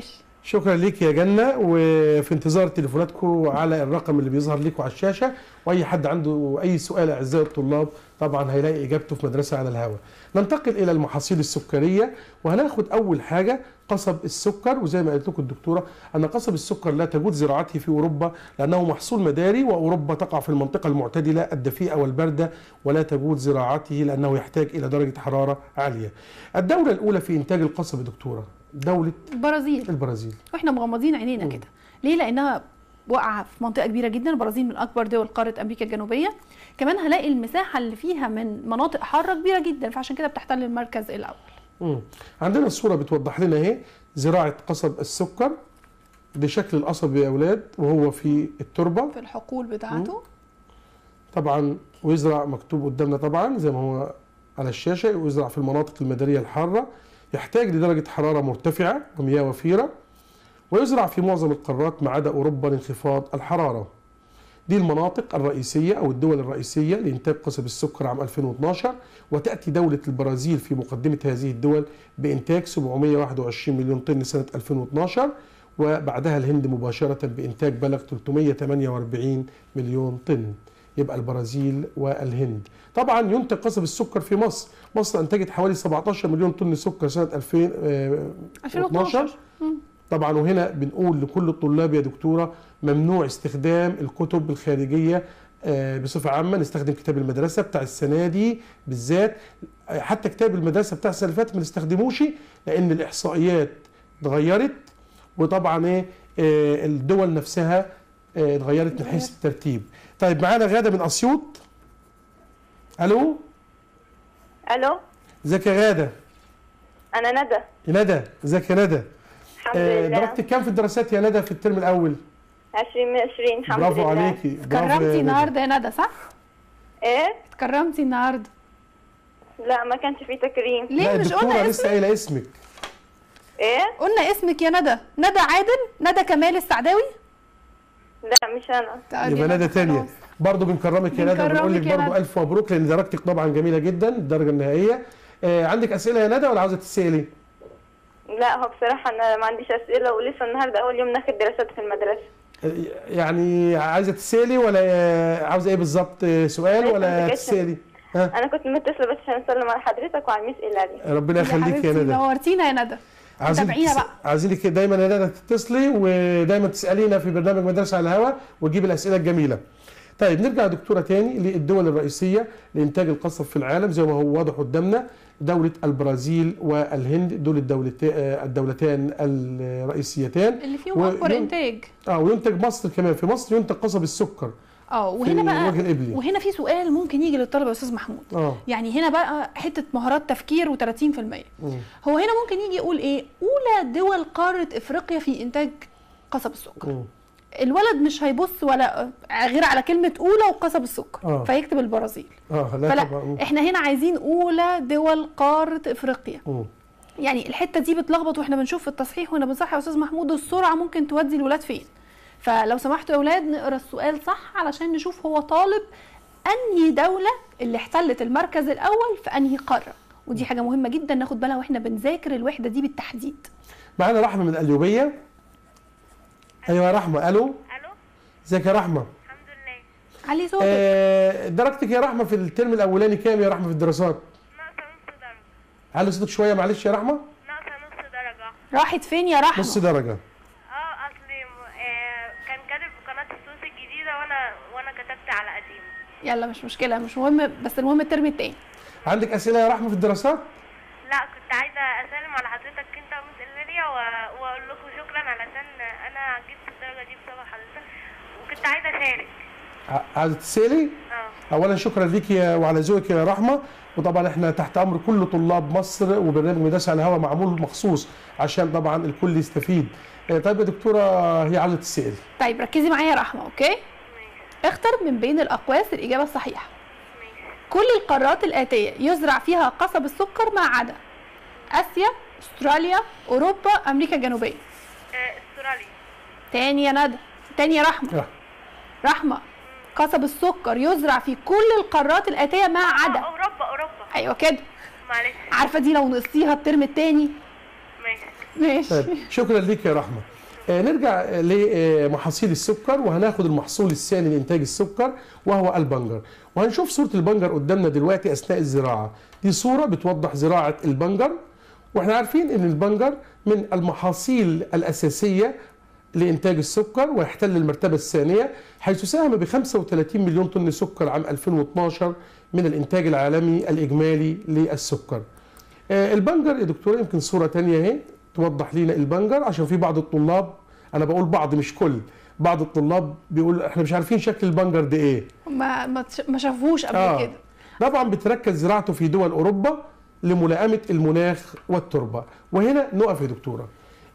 شكرا ليك يا جنة وفي انتظار تليفوناتكم على الرقم اللي بيظهر لكم على الشاشة وأي حد عنده أي سؤال أعزائي الطلاب طبعا هيلاقي إجابته في مدرسة على الهواء ننتقل إلى المحاصيل السكرية وهناخد أول حاجة قصب السكر وزي ما قالت لكم الدكتورة أن قصب السكر لا تجوز زراعته في أوروبا لأنه محصول مداري وأوروبا تقع في المنطقة المعتدلة الدفيئة والباردة ولا تجوز زراعته لأنه يحتاج إلى درجة حرارة عالية الدولة الأولى في إنتاج القصب يا دكتورة دولة البرازيل البرازيل واحنا مغمضين عينينا مم. كده ليه لانها واقعه في منطقه كبيره جدا البرازيل من اكبر دول قاره امريكا الجنوبيه كمان هلاقي المساحه اللي فيها من مناطق حاره كبيره جدا فعشان كده بتحتل المركز الاول مم. عندنا الصورة بتوضح لنا اهي زراعة قصب السكر بشكل القصب يا أولاد وهو في التربة في الحقول بتاعته طبعا ويزرع مكتوب قدامنا طبعا زي ما هو على الشاشة ويزرع في المناطق المدارية الحارة يحتاج لدرجة حرارة مرتفعة ومياه وفيرة ويزرع في معظم القارات ما عدا أوروبا لانخفاض الحرارة دي المناطق الرئيسية أو الدول الرئيسية لإنتاج قصب السكر عام 2012 وتأتي دولة البرازيل في مقدمة هذه الدول بإنتاج 721 مليون طن سنة 2012 وبعدها الهند مباشرة بإنتاج بلغ 348 مليون طن يبقى البرازيل والهند طبعا ينتج قصب السكر في مصر مصر أنتجت حوالي 17 مليون طن سكر سنة 2012 2012 مم. طبعا وهنا بنقول لكل الطلاب يا دكتوره ممنوع استخدام الكتب الخارجيه آه، بصفه عامه نستخدم كتاب المدرسه بتاع السنه دي بالذات آه، حتى كتاب المدرسه بتاع السنه اللي فاتت ما نستخدموش لان الاحصائيات اتغيرت وطبعا ايه آه، الدول نفسها آه، اتغيرت من حيث الترتيب طيب معانا غاده من اسيوط الو الو ازيك يا غاده انا ندى يا ندى ازيك يا ندى الحمد آه، لله درجتك كام في الدراسات يا ندى في الترم الاول 20 من 20 الحمد برافو لله عليكي برافو يا اتكرمتي ندى. النهارده يا ندى صح؟ ايه اتكرمتي النهارده لا ما كانش في تكريم ليه لا مش الدكتوره قلنا لسه اسمك؟ قايله اسمك ايه قلنا اسمك يا ندى ندى عادل ندى كمال السعداوي لا مش انا طيب يبقى يا ندى تانية خلاص. برضه بنكرمك يا ندى بنكرمك بنقول لك يا برضه ندى. الف مبروك لان درجتك طبعا جميله جدا الدرجه النهائيه آه عندك اسئله يا ندى ولا عاوزه تسالي؟ لا هو بصراحة أنا ما عنديش أسئلة ولسه النهاردة أول يوم ناخد دراسات في المدرسة آه، يعني عايزه تسالي ولا آه، عاوزه ايه بالظبط آه، سؤال لا، ولا ما تسالي؟ ها أنا كنت متصلة بس عشان أسلم على حضرتك وعلى الميس إيلاري ربنا يا يخليك يا حبيبتي ندى نورتينا يا ندى عايزين تابعينا تس- بقى. عايزينك دايما يا ندى تتصلي ودايما تسالينا في برنامج مدرسه على الهواء وتجيب الاسئله الجميله. طيب نرجع يا دكتوره تاني للدول الرئيسيه لانتاج القصب في العالم زي ما هو واضح قدامنا دوله البرازيل والهند دول الدولتين الدولتان الرئيسيتان اللي فيهم اكبر وين- انتاج اه وينتج مصر كمان في مصر ينتج قصب السكر اه وهنا في بقى الوجه الإبلي. وهنا في سؤال ممكن يجي للطلبه يا استاذ محمود اه يعني هنا بقى حته مهارات تفكير و30% مم. هو هنا ممكن يجي يقول ايه اولى دول قاره افريقيا في انتاج قصب السكر مم. الولد مش هيبص ولا غير على كلمه اولى وقصب السكر آه. فيكتب البرازيل اه لا فلا طبعا احنا هنا عايزين اولى دول قاره افريقيا مم. يعني الحته دي بتلخبط واحنا بنشوف في التصحيح وانا بنصحح يا استاذ محمود السرعه ممكن تودي الولاد فين فلو سمحتوا يا اولاد نقرا السؤال صح علشان نشوف هو طالب انهي دوله اللي احتلت المركز الاول في انهي قاره ودي حاجه مهمه جدا ناخد بالها واحنا بنذاكر الوحده دي بالتحديد معانا رحمه من القليوبيه ايوه يا رحمه الو الو ازيك يا رحمه الحمد لله علي صوتك آه، درجتك يا رحمه في الترم الاولاني كام يا رحمه في الدراسات؟ ناقصه نص درجه علي صوتك شويه معلش يا رحمه ناقصه نص درجه راحت فين يا رحمه نص درجه اه اصلي م- آه كان كاتب في قناه السوس الجديده وانا وانا كتبت على قديم يلا مش مشكله مش مهم بس المهم الترم التاني عندك اسئله يا رحمه في الدراسات؟ لا كنت عايزه اسلم على حضرتك انت ومس الفيديا و- واقول لكم شكرا علشان انا جبت الدرجه دي بسبب حضرتك وكنت عايزه اشارك ع- عايزه تسالي؟ اه اولا شكرا ليك يا وعلى ذوقك يا رحمه وطبعا احنا تحت امر كل طلاب مصر وبرنامج مدرسه على الهواء معمول مخصوص عشان طبعا الكل يستفيد آه، طيب يا دكتوره هي عاوزه تسال طيب ركزي معايا يا رحمه اوكي ماشي اختر من بين الاقواس الاجابه الصحيحه ماشي كل القارات الآتية يزرع فيها قصب السكر ما عدا آسيا، أستراليا، أوروبا، أمريكا الجنوبية. آه استراليا تاني يا ندى، تاني يا رحمة، آه، رحمة قصب السكر يزرع في كل القارات الآتية ما آه عدا اوروبا اوروبا أيوة كده، معلش عارفة دي لو نقصتيها الترم التاني ماشي ماشي طيب شكرا ليك يا رحمه آه، نرجع آه، لمحاصيل السكر وهناخد المحصول الثاني لانتاج السكر وهو البنجر وهنشوف صوره البنجر قدامنا دلوقتي اثناء الزراعه دي صوره بتوضح زراعه البنجر واحنا عارفين ان البنجر من المحاصيل الاساسيه لانتاج السكر ويحتل المرتبه الثانيه حيث ساهم ب 35 مليون طن سكر عام 2012 من الانتاج العالمي الاجمالي للسكر. آه، البنجر يا دكتوره يمكن صوره تانية اهي توضح لنا البنجر عشان في بعض الطلاب انا بقول بعض مش كل بعض الطلاب بيقول احنا مش عارفين شكل البنجر ده ايه ما ما تش- ما شافوهوش قبل آه. كده طبعا بتركز زراعته في دول اوروبا لملائمه المناخ والتربه وهنا نقف يا دكتوره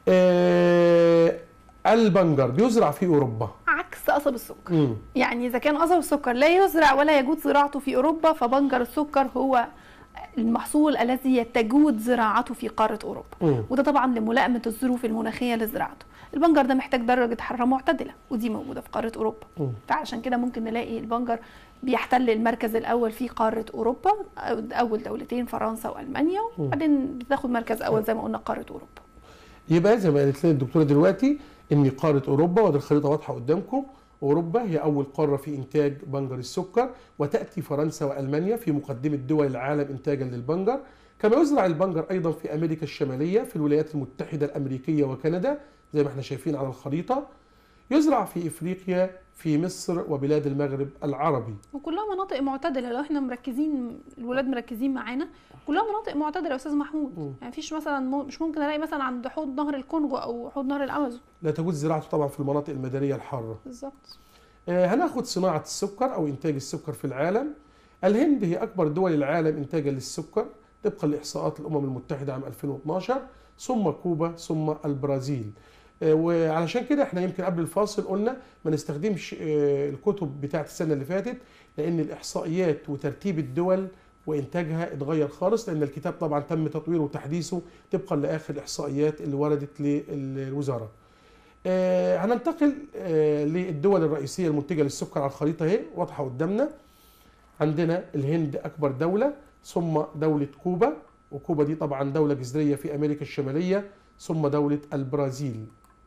آه البنجر بيزرع في اوروبا عكس قصب السكر مم. يعني اذا كان قصب السكر لا يزرع ولا يجوز زراعته في اوروبا فبنجر السكر هو المحصول الذي تجود زراعته في قاره اوروبا مم. وده طبعا لملائمه الظروف المناخيه لزراعته البنجر ده محتاج درجه حراره معتدله ودي موجوده في قاره اوروبا مم. فعشان كده ممكن نلاقي البنجر بيحتل المركز الاول في قاره اوروبا اول دولتين فرنسا والمانيا وبعدين بتاخد مركز اول زي ما قلنا قاره اوروبا يبقى زي ما قالت لنا الدكتوره دلوقتي ان قاره اوروبا ودي الخريطه واضحه قدامكم اوروبا هي اول قاره في انتاج بنجر السكر وتاتي فرنسا والمانيا في مقدمه دول العالم انتاجا للبنجر كما يزرع البنجر ايضا في امريكا الشماليه في الولايات المتحده الامريكيه وكندا زي ما احنا شايفين على الخريطه يزرع في افريقيا في مصر وبلاد المغرب العربي وكلها مناطق معتدله لو احنا مركزين الولاد مركزين معانا كلها مناطق معتدله يا استاذ محمود مم. يعني مفيش مثلا مو- مش ممكن الاقي مثلا عند حوض نهر الكونغو او حوض نهر الامازون لا تجوز زراعته طبعا في المناطق المداريه الحاره بالظبط آه، هناخد صناعة السكر أو إنتاج السكر في العالم الهند هي أكبر دول العالم إنتاجا للسكر طبقا لإحصاءات الأمم المتحدة عام 2012 ثم كوبا ثم البرازيل آه، وعلشان كده احنا يمكن قبل الفاصل قلنا ما نستخدمش آه، الكتب بتاعت السنة اللي فاتت لأن الإحصائيات وترتيب الدول وإنتاجها اتغير خالص لأن الكتاب طبعا تم تطويره وتحديثه طبقا لآخر الإحصائيات اللي وردت للوزارة آه، هننتقل آه، للدول الرئيسية المنتجة للسكر على الخريطة اهي واضحة قدامنا عندنا الهند أكبر دولة ثم دولة كوبا وكوبا دي طبعا دولة جزرية في أمريكا الشمالية ثم دولة البرازيل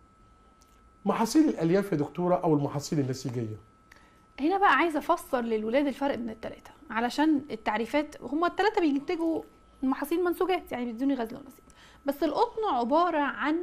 محاصيل الألياف يا دكتورة أو المحاصيل النسيجية هنا بقى عايزه افسر للولاد الفرق بين الثلاثه علشان التعريفات هما الثلاثه بينتجوا محاصيل منسوجات يعني بيدوني غزل ونسيج بس القطن عباره عن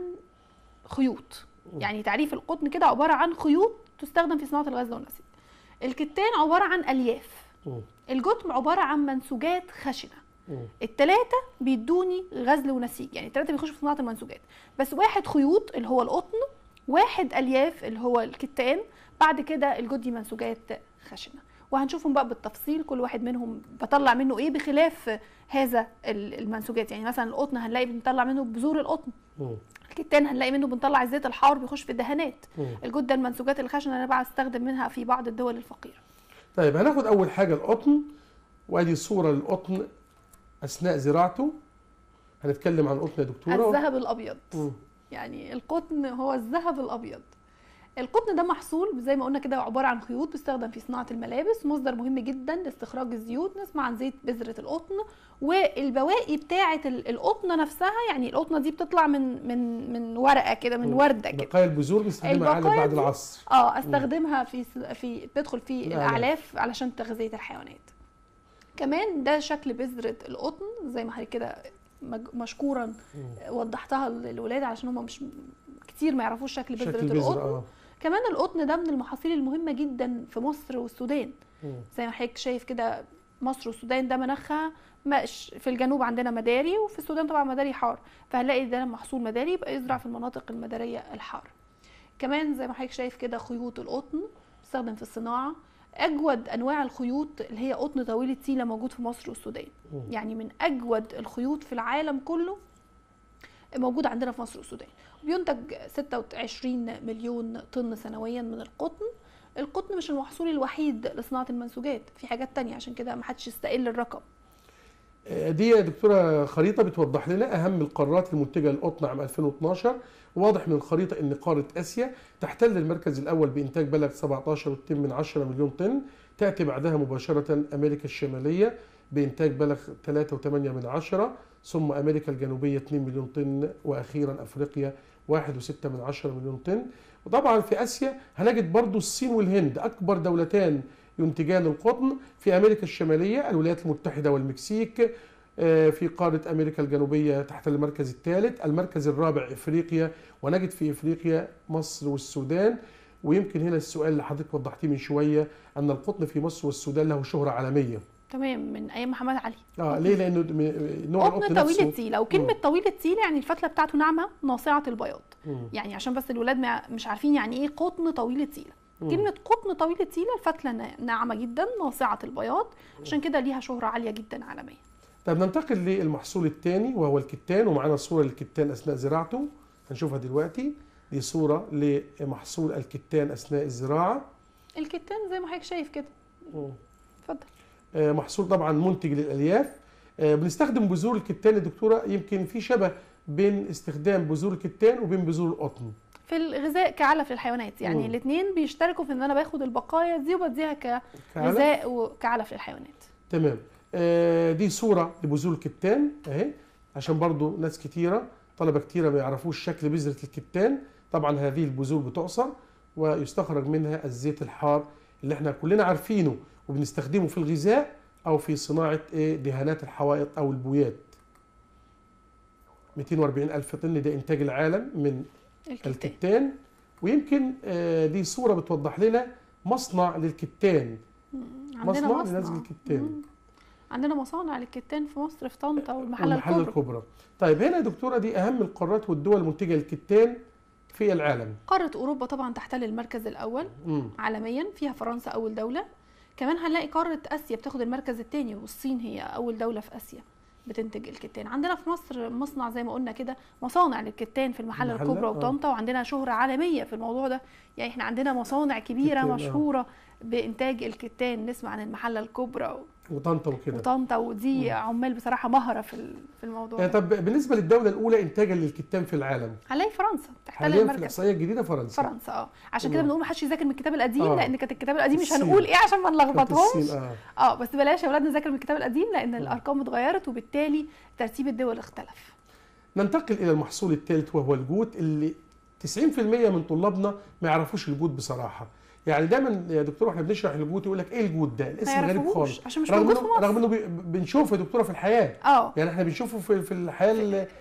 خيوط يعني تعريف القطن كده عباره عن خيوط تستخدم في صناعه الغزل والنسيج الكتان عباره عن الياف مم. الجتم عباره عن منسوجات خشنه مم. التلاتة بيدوني غزل ونسيج يعني التلاتة بيخشوا في صناعة المنسوجات بس واحد خيوط اللي هو القطن واحد ألياف اللي هو الكتان بعد كده الجدي منسوجات خشنة وهنشوفهم بقى بالتفصيل كل واحد منهم بطلع منه ايه بخلاف هذا ال- المنسوجات يعني مثلا القطن هنلاقي بنطلع منه بذور القطن مم. الكتان هنلاقي منه بنطلع الزيت الحار بيخش في الدهانات مم. الجدة المنسوجات الخشنة انا بقى استخدم منها في بعض الدول الفقيرة طيب هناخد أول حاجة القطن وأدي صورة للقطن أثناء زراعته هنتكلم عن القطن يا دكتورة الذهب الأبيض مم. يعني القطن هو الذهب الابيض القطن ده محصول زي ما قلنا كده عباره عن خيوط بيستخدم في صناعه الملابس مصدر مهم جدا لاستخراج الزيوت نسمع عن زيت بذره القطن والبواقي بتاعه ال- القطنه نفسها يعني القطنه دي بتطلع من من من ورقه كده من ورده كده بقايا البذور بنستخدمها عادة البقايا بعد دي- العصر اه استخدمها في في بتدخل في الأعلاف. الاعلاف علشان تغذيه الحيوانات كمان ده شكل بذره القطن زي ما حضرتك كده مج- مشكورا وضحتها للولاد عشان هم مش كتير ما يعرفوش شكل بذره شكل القطن بذر اه كمان القطن ده من المحاصيل المهمه جدا في مصر والسودان مم. زي ما حضرتك شايف كده مصر والسودان ده مناخها مش في الجنوب عندنا مداري وفي السودان طبعا مداري حار فهنلاقي ده محصول مداري يبقى يزرع في المناطق المداريه الحاره كمان زي ما حضرتك شايف كده خيوط القطن بتستخدم في الصناعه اجود انواع الخيوط اللي هي قطن طويل التيله موجود في مصر والسودان مم. يعني من اجود الخيوط في العالم كله موجود عندنا في مصر والسودان بينتج 26 مليون طن سنويا من القطن القطن مش المحصول الوحيد لصناعه المنسوجات في حاجات تانية عشان كده ما حدش يستقل الرقم دي يا دكتورة خريطة بتوضح لنا أهم القارات المنتجة للقطن عام 2012 واضح من الخريطة أن قارة آسيا تحتل المركز الأول بإنتاج بلغ 17.2 من 10 مليون طن تأتي بعدها مباشرة أمريكا الشمالية بإنتاج بلغ 3.8 من 10 ثم أمريكا الجنوبية 2 مليون طن وأخيرا أفريقيا واحد وستة من عشرة مليون طن وطبعا في اسيا هنجد برضو الصين والهند اكبر دولتان ينتجان القطن في امريكا الشماليه الولايات المتحده والمكسيك آه، في قاره امريكا الجنوبيه تحت المركز الثالث المركز الرابع افريقيا ونجد في افريقيا مصر والسودان ويمكن هنا السؤال اللي حضرتك وضحتيه من شويه ان القطن في مصر والسودان له شهره عالميه تمام من ايام محمد علي اه ليه لانه م- نوع قطن القطن طويل نفسه التيله وكلمه مم. طويل التيله يعني الفتله بتاعته ناعمه ناصعه البياض مم. يعني عشان بس الولاد ما- مش عارفين يعني ايه قطن طويل التيله مم. كلمه قطن طويل التيله الفتله نا- ناعمه جدا ناصعه البياض عشان كده ليها شهره عاليه جدا عالميا طب ننتقل للمحصول الثاني وهو الكتان ومعانا صوره للكتان اثناء زراعته هنشوفها دلوقتي دي صوره لمحصول الكتان اثناء الزراعه الكتان زي ما حضرتك شايف كده مم. اتفضل آه، محصول طبعا منتج للالياف آه، بنستخدم بذور الكتان يا دكتوره يمكن في شبه بين استخدام بذور الكتان وبين بذور القطن في الغذاء كعلف للحيوانات يعني مم. الاثنين بيشتركوا في ان انا باخد البقايا دي وبديها كعلف؟ كغذاء وكعلف للحيوانات تمام آه، دي صوره لبذور الكتان اهي عشان برضو ناس كتيره طلبه كتيره ما يعرفوش شكل بذره الكتان طبعا هذه البذور بتعصر ويستخرج منها الزيت الحار اللي احنا كلنا عارفينه وبنستخدمه في الغذاء او في صناعه ايه دهانات الحوائط او البويات 240 الف طن ده انتاج العالم من الكتان الكتان ويمكن آه، دي صوره بتوضح لنا مصنع للكتان عندنا مصنع مصنع لنسج الكتان مم. عندنا مصانع للكتان في مصر في طنطا والمحله والمحله الكبرى الكبرى طيب هنا يا دكتوره دي اهم القارات والدول المنتجه للكتان في العالم قاره اوروبا طبعا تحتل المركز الاول مم. عالميا فيها فرنسا اول دوله كمان هنلاقي قاره اسيا بتاخد المركز الثاني والصين هي اول دوله في اسيا بتنتج الكتان عندنا في مصر مصنع زي ما قلنا كده مصانع للكتان في المحله المحلة، الكبرى آه. وطنطا وعندنا شهره عالميه في الموضوع ده يعني احنا عندنا مصانع كبيره كتان، آه. مشهوره بانتاج الكتان نسمع عن المحله الكبرى وطنطا وكده وطنطا ودي عمال بصراحه مهره في ال- في الموضوع آه، ده طب بالنسبه للدوله الاولى انتاجا للكتان في العالم هنلاقي فرنسا تحتل حاليا في المركز الاحصائيه الجديده فرنسا فرنسا اه عشان كده تمام. بنقول ما حدش يذاكر من الكتاب القديم آه. لان كانت الكتاب القديم مش الصين. هنقول ايه عشان ما كانت نلخبطهمش الصين اه اه بس بلاش يا اولاد نذاكر من الكتاب القديم لان الارقام اتغيرت وبالتالي ترتيب الدول اختلف ننتقل الى المحصول الثالث وهو الجوت اللي 90% من طلابنا ما يعرفوش الجوت بصراحه يعني دايما يا دكتور احنا بنشرح الجوت يقول لك ايه الجوت ده الاسم غريب يعرفوهوش خالص عشان مش رغم موجود انه في مصر. رغم انه بي- بنشوفه يا دكتوره في الحياه اه يعني احنا بنشوفه في في الحياه ال- ال-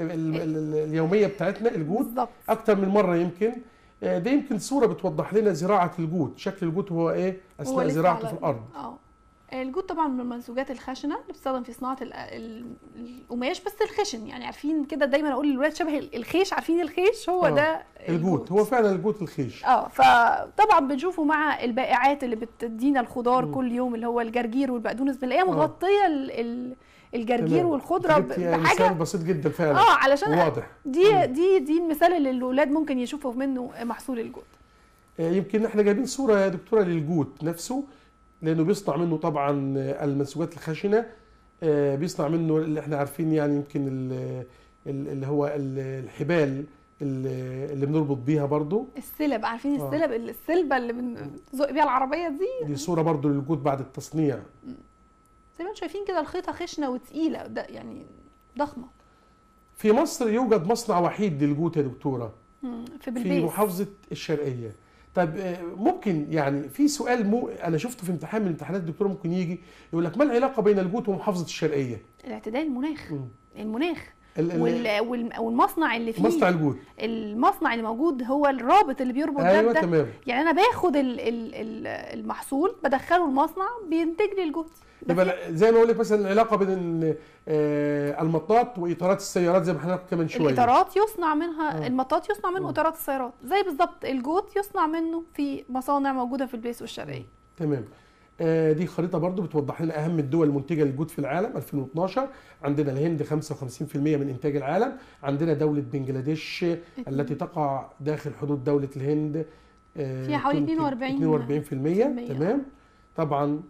ال- اليوميه بتاعتنا الجوت بالظبط اكتر من مره يمكن آه، ده يمكن صوره بتوضح لنا زراعه الجوت شكل الجوت هو ايه هو اثناء لسه زراعته على- في الارض اه الجود طبعا من المنسوجات الخشنه اللي بتستخدم في صناعه ال- ال- القماش بس الخشن يعني عارفين كده دايما اقول للولاد شبه الخيش عارفين الخيش هو آه، ده الجوت هو فعلا الجوت الخيش اه فطبعا بنشوفه مع البائعات اللي بتدينا الخضار مم. كل يوم اللي هو الجرجير والبقدونس بنلاقيها آه. مغطيه ال- ال- الجرجير تمام. والخضره ب- جبت يعني بحاجه مثال بسيط جدا فعلا اه علشان واضح دي دي دي المثال اللي الاولاد ممكن يشوفوا منه محصول الجود آه، يمكن احنا جايبين صوره يا دكتوره للجوت نفسه لانه بيصنع منه طبعا آه، المنسوجات الخشنه آه، بيصنع منه اللي احنا عارفين يعني يمكن ال- ال- اللي هو ال- الحبال اللي اللي بنربط بيها برضو السلب عارفين آه. السلب السلبه اللي بنزق بيها العربيه دي دي صوره برضو للجوت بعد التصنيع زي ما انتم شايفين كده الخيطه خشنه وتقيله ده يعني ضخمه في مصر يوجد مصنع وحيد للجوت يا دكتوره مم، في في بالبيت محافظه الشرقيه طب آه، ممكن يعني في سؤال مو انا شفته في امتحان من امتحانات الدكتوره ممكن يجي يقول لك ما العلاقه بين الجوت ومحافظه الشرقيه الاعتدال المناخ مم. المناخ ال- ال- وال... وال... والمصنع اللي فيه مصنع الجوت المصنع اللي موجود هو الرابط اللي بيربط ده ايوه بده تمام يعني انا باخد ال... ال... ال- المحصول بدخله المصنع بينتج لي الجهد ده يبقى في- زي ما اقول لك مثلا العلاقه بين آه، المطاط واطارات السيارات زي ما احنا كمان شويه الاطارات يصنع منها آه. المطاط يصنع منه آه. اطارات السيارات زي بالظبط الجوت يصنع منه في مصانع موجوده في البيس والشرقيه تمام آه، دي خريطه برضو بتوضح لنا اهم الدول المنتجه للجود في العالم 2012 عندنا الهند 55% من انتاج العالم عندنا دوله بنجلاديش التي تقع داخل حدود دوله الهند آه، فيها حوالي تنتج 42 42% تمام طبعا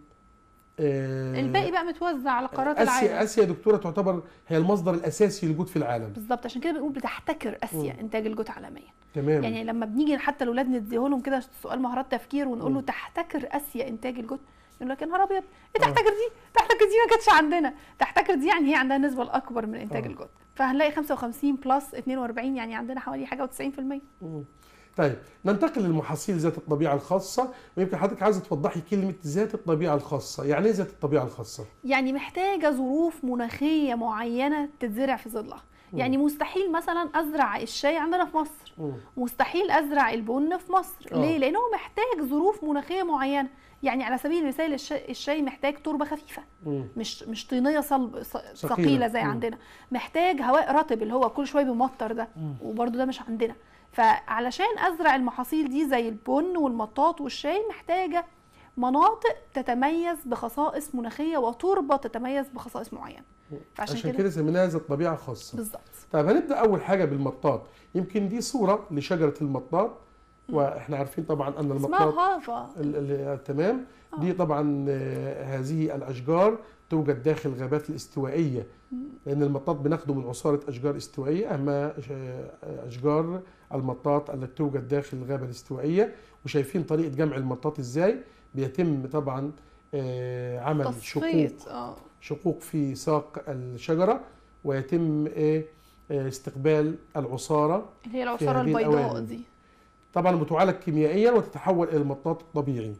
آه، الباقي بقى متوزع على قارات العالم اسيا اسيا يا دكتوره تعتبر هي المصدر الاساسي للجود في العالم بالظبط عشان كده بنقول بتحتكر اسيا مم. انتاج الجوت عالميا تمام يعني لما بنيجي حتى الاولاد نديه لهم كده سؤال مهارات تفكير ونقول له مم. تحتكر اسيا انتاج الجوت يقول لك يا نهار ابيض ايه آه. تحتكر دي تحتكر دي ما كانتش عندنا تحتكر دي يعني هي عندها النسبه الاكبر من انتاج آه. الجوت فهنلاقي 55 بلس 42 يعني عندنا حوالي حاجه و90% مم. طيب ننتقل للمحاصيل ذات الطبيعه الخاصه ويمكن حضرتك عايزه توضحي كلمه ذات الطبيعه الخاصه يعني ايه ذات الطبيعه الخاصه يعني محتاجه ظروف مناخيه معينه تتزرع في ظلها يعني مستحيل مثلا ازرع الشاي عندنا في مصر مم. مستحيل ازرع البن في مصر آه. ليه لانه محتاج ظروف مناخيه معينه يعني على سبيل المثال الش- الشاي محتاج تربه خفيفه مم. مش مش طينيه صلب ص- ثقيلة. ثقيله زي مم. عندنا محتاج هواء رطب اللي هو كل شويه بيمطر ده وبرده ده مش عندنا فعلشان ازرع المحاصيل دي زي البن والمطاط والشاي محتاجه مناطق تتميز بخصائص مناخيه وتربه تتميز بخصائص معينه فعشان عشان كده كده سميناها ذات طبيعه خاصه بالظبط طيب هنبدا اول حاجه بالمطاط يمكن دي صوره لشجره المطاط واحنا عارفين طبعا ان اسمها المطاط هافا ال- ال- تمام دي طبعا آه، هذه الاشجار توجد داخل الغابات الاستوائيه لان المطاط بناخده من عصاره اشجار استوائيه اما ش- اشجار المطاط التي توجد داخل الغابه الاستوائيه وشايفين طريقه جمع المطاط ازاي بيتم طبعا آه، عمل شقوق تصفيط اه شقوق في ساق الشجره ويتم ايه آه، استقبال العصاره اللي هي العصاره هذه البيضاء الأواني. دي طبعا بتعالج كيميائيا وتتحول الى المطاط الطبيعي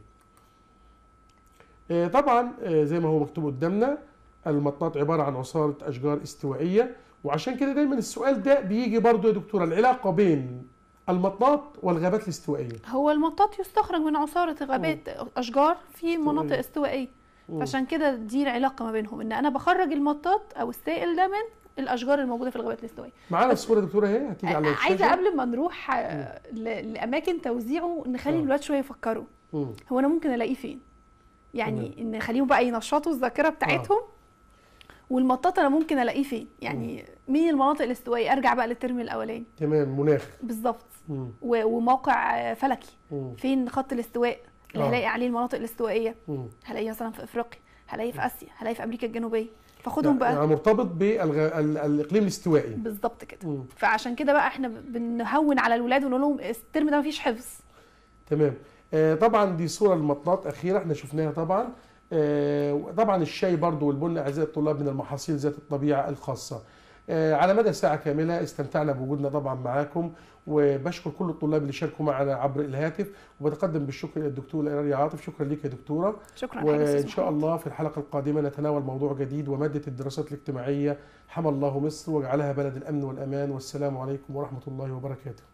آه، طبعا آه، زي ما هو مكتوب قدامنا المطاط عباره عن عصاره اشجار استوائيه وعشان كده دايما السؤال ده بيجي برضو يا دكتوره العلاقه بين المطاط والغابات الاستوائيه هو المطاط يستخرج من عصاره غابات اشجار في مناطق استوائيه مم. فعشان كده دي العلاقه ما بينهم ان انا بخرج المطاط او السائل ده من الاشجار الموجوده في الغابات الاستوائيه معانا الصوره يا دكتوره اهي هتيجي على عايزه الشاشه قبل ما نروح آه، ل- لاماكن توزيعه نخلي آه. الولاد شويه يفكروا مم. هو انا ممكن الاقيه فين يعني ان نخليهم بقى ينشطوا الذاكره بتاعتهم والمطاط انا ممكن الاقيه فين يعني مين المناطق الاستوائيه ارجع بقى للترم الاولاني تمام مناخ بالظبط مم. و- وموقع آه، فلكي مم. فين خط الاستواء اللي آه. هلاقي عليه المناطق الاستوائيه مم. هلاقيه مثلا في افريقيا هلاقيه في اسيا هلاقيه في امريكا الجنوبيه فاخدهم بقى يعني مرتبط بالاقليم الاستوائي بالظبط كده مم. فعشان كده بقى احنا بنهون على الولاد ونقول لهم الترم ده مفيش حفظ تمام آه، طبعا دي صوره المطاط اخيره احنا شفناها طبعا آه، طبعا الشاي برضو والبن اعزائي الطلاب من المحاصيل ذات الطبيعه الخاصه آه، على مدى ساعه كامله استمتعنا بوجودنا طبعا معاكم وبشكر كل الطلاب اللي شاركوا معنا عبر الهاتف وبتقدم بالشكر الى الدكتور رانيا عاطف شكرا لك يا دكتوره شكرا يا حبيبي وان أستاذ شاء محمد. الله في الحلقه القادمه نتناول موضوع جديد وماده الدراسات الاجتماعيه حمى الله مصر وجعلها بلد الامن والامان والسلام عليكم ورحمه الله وبركاته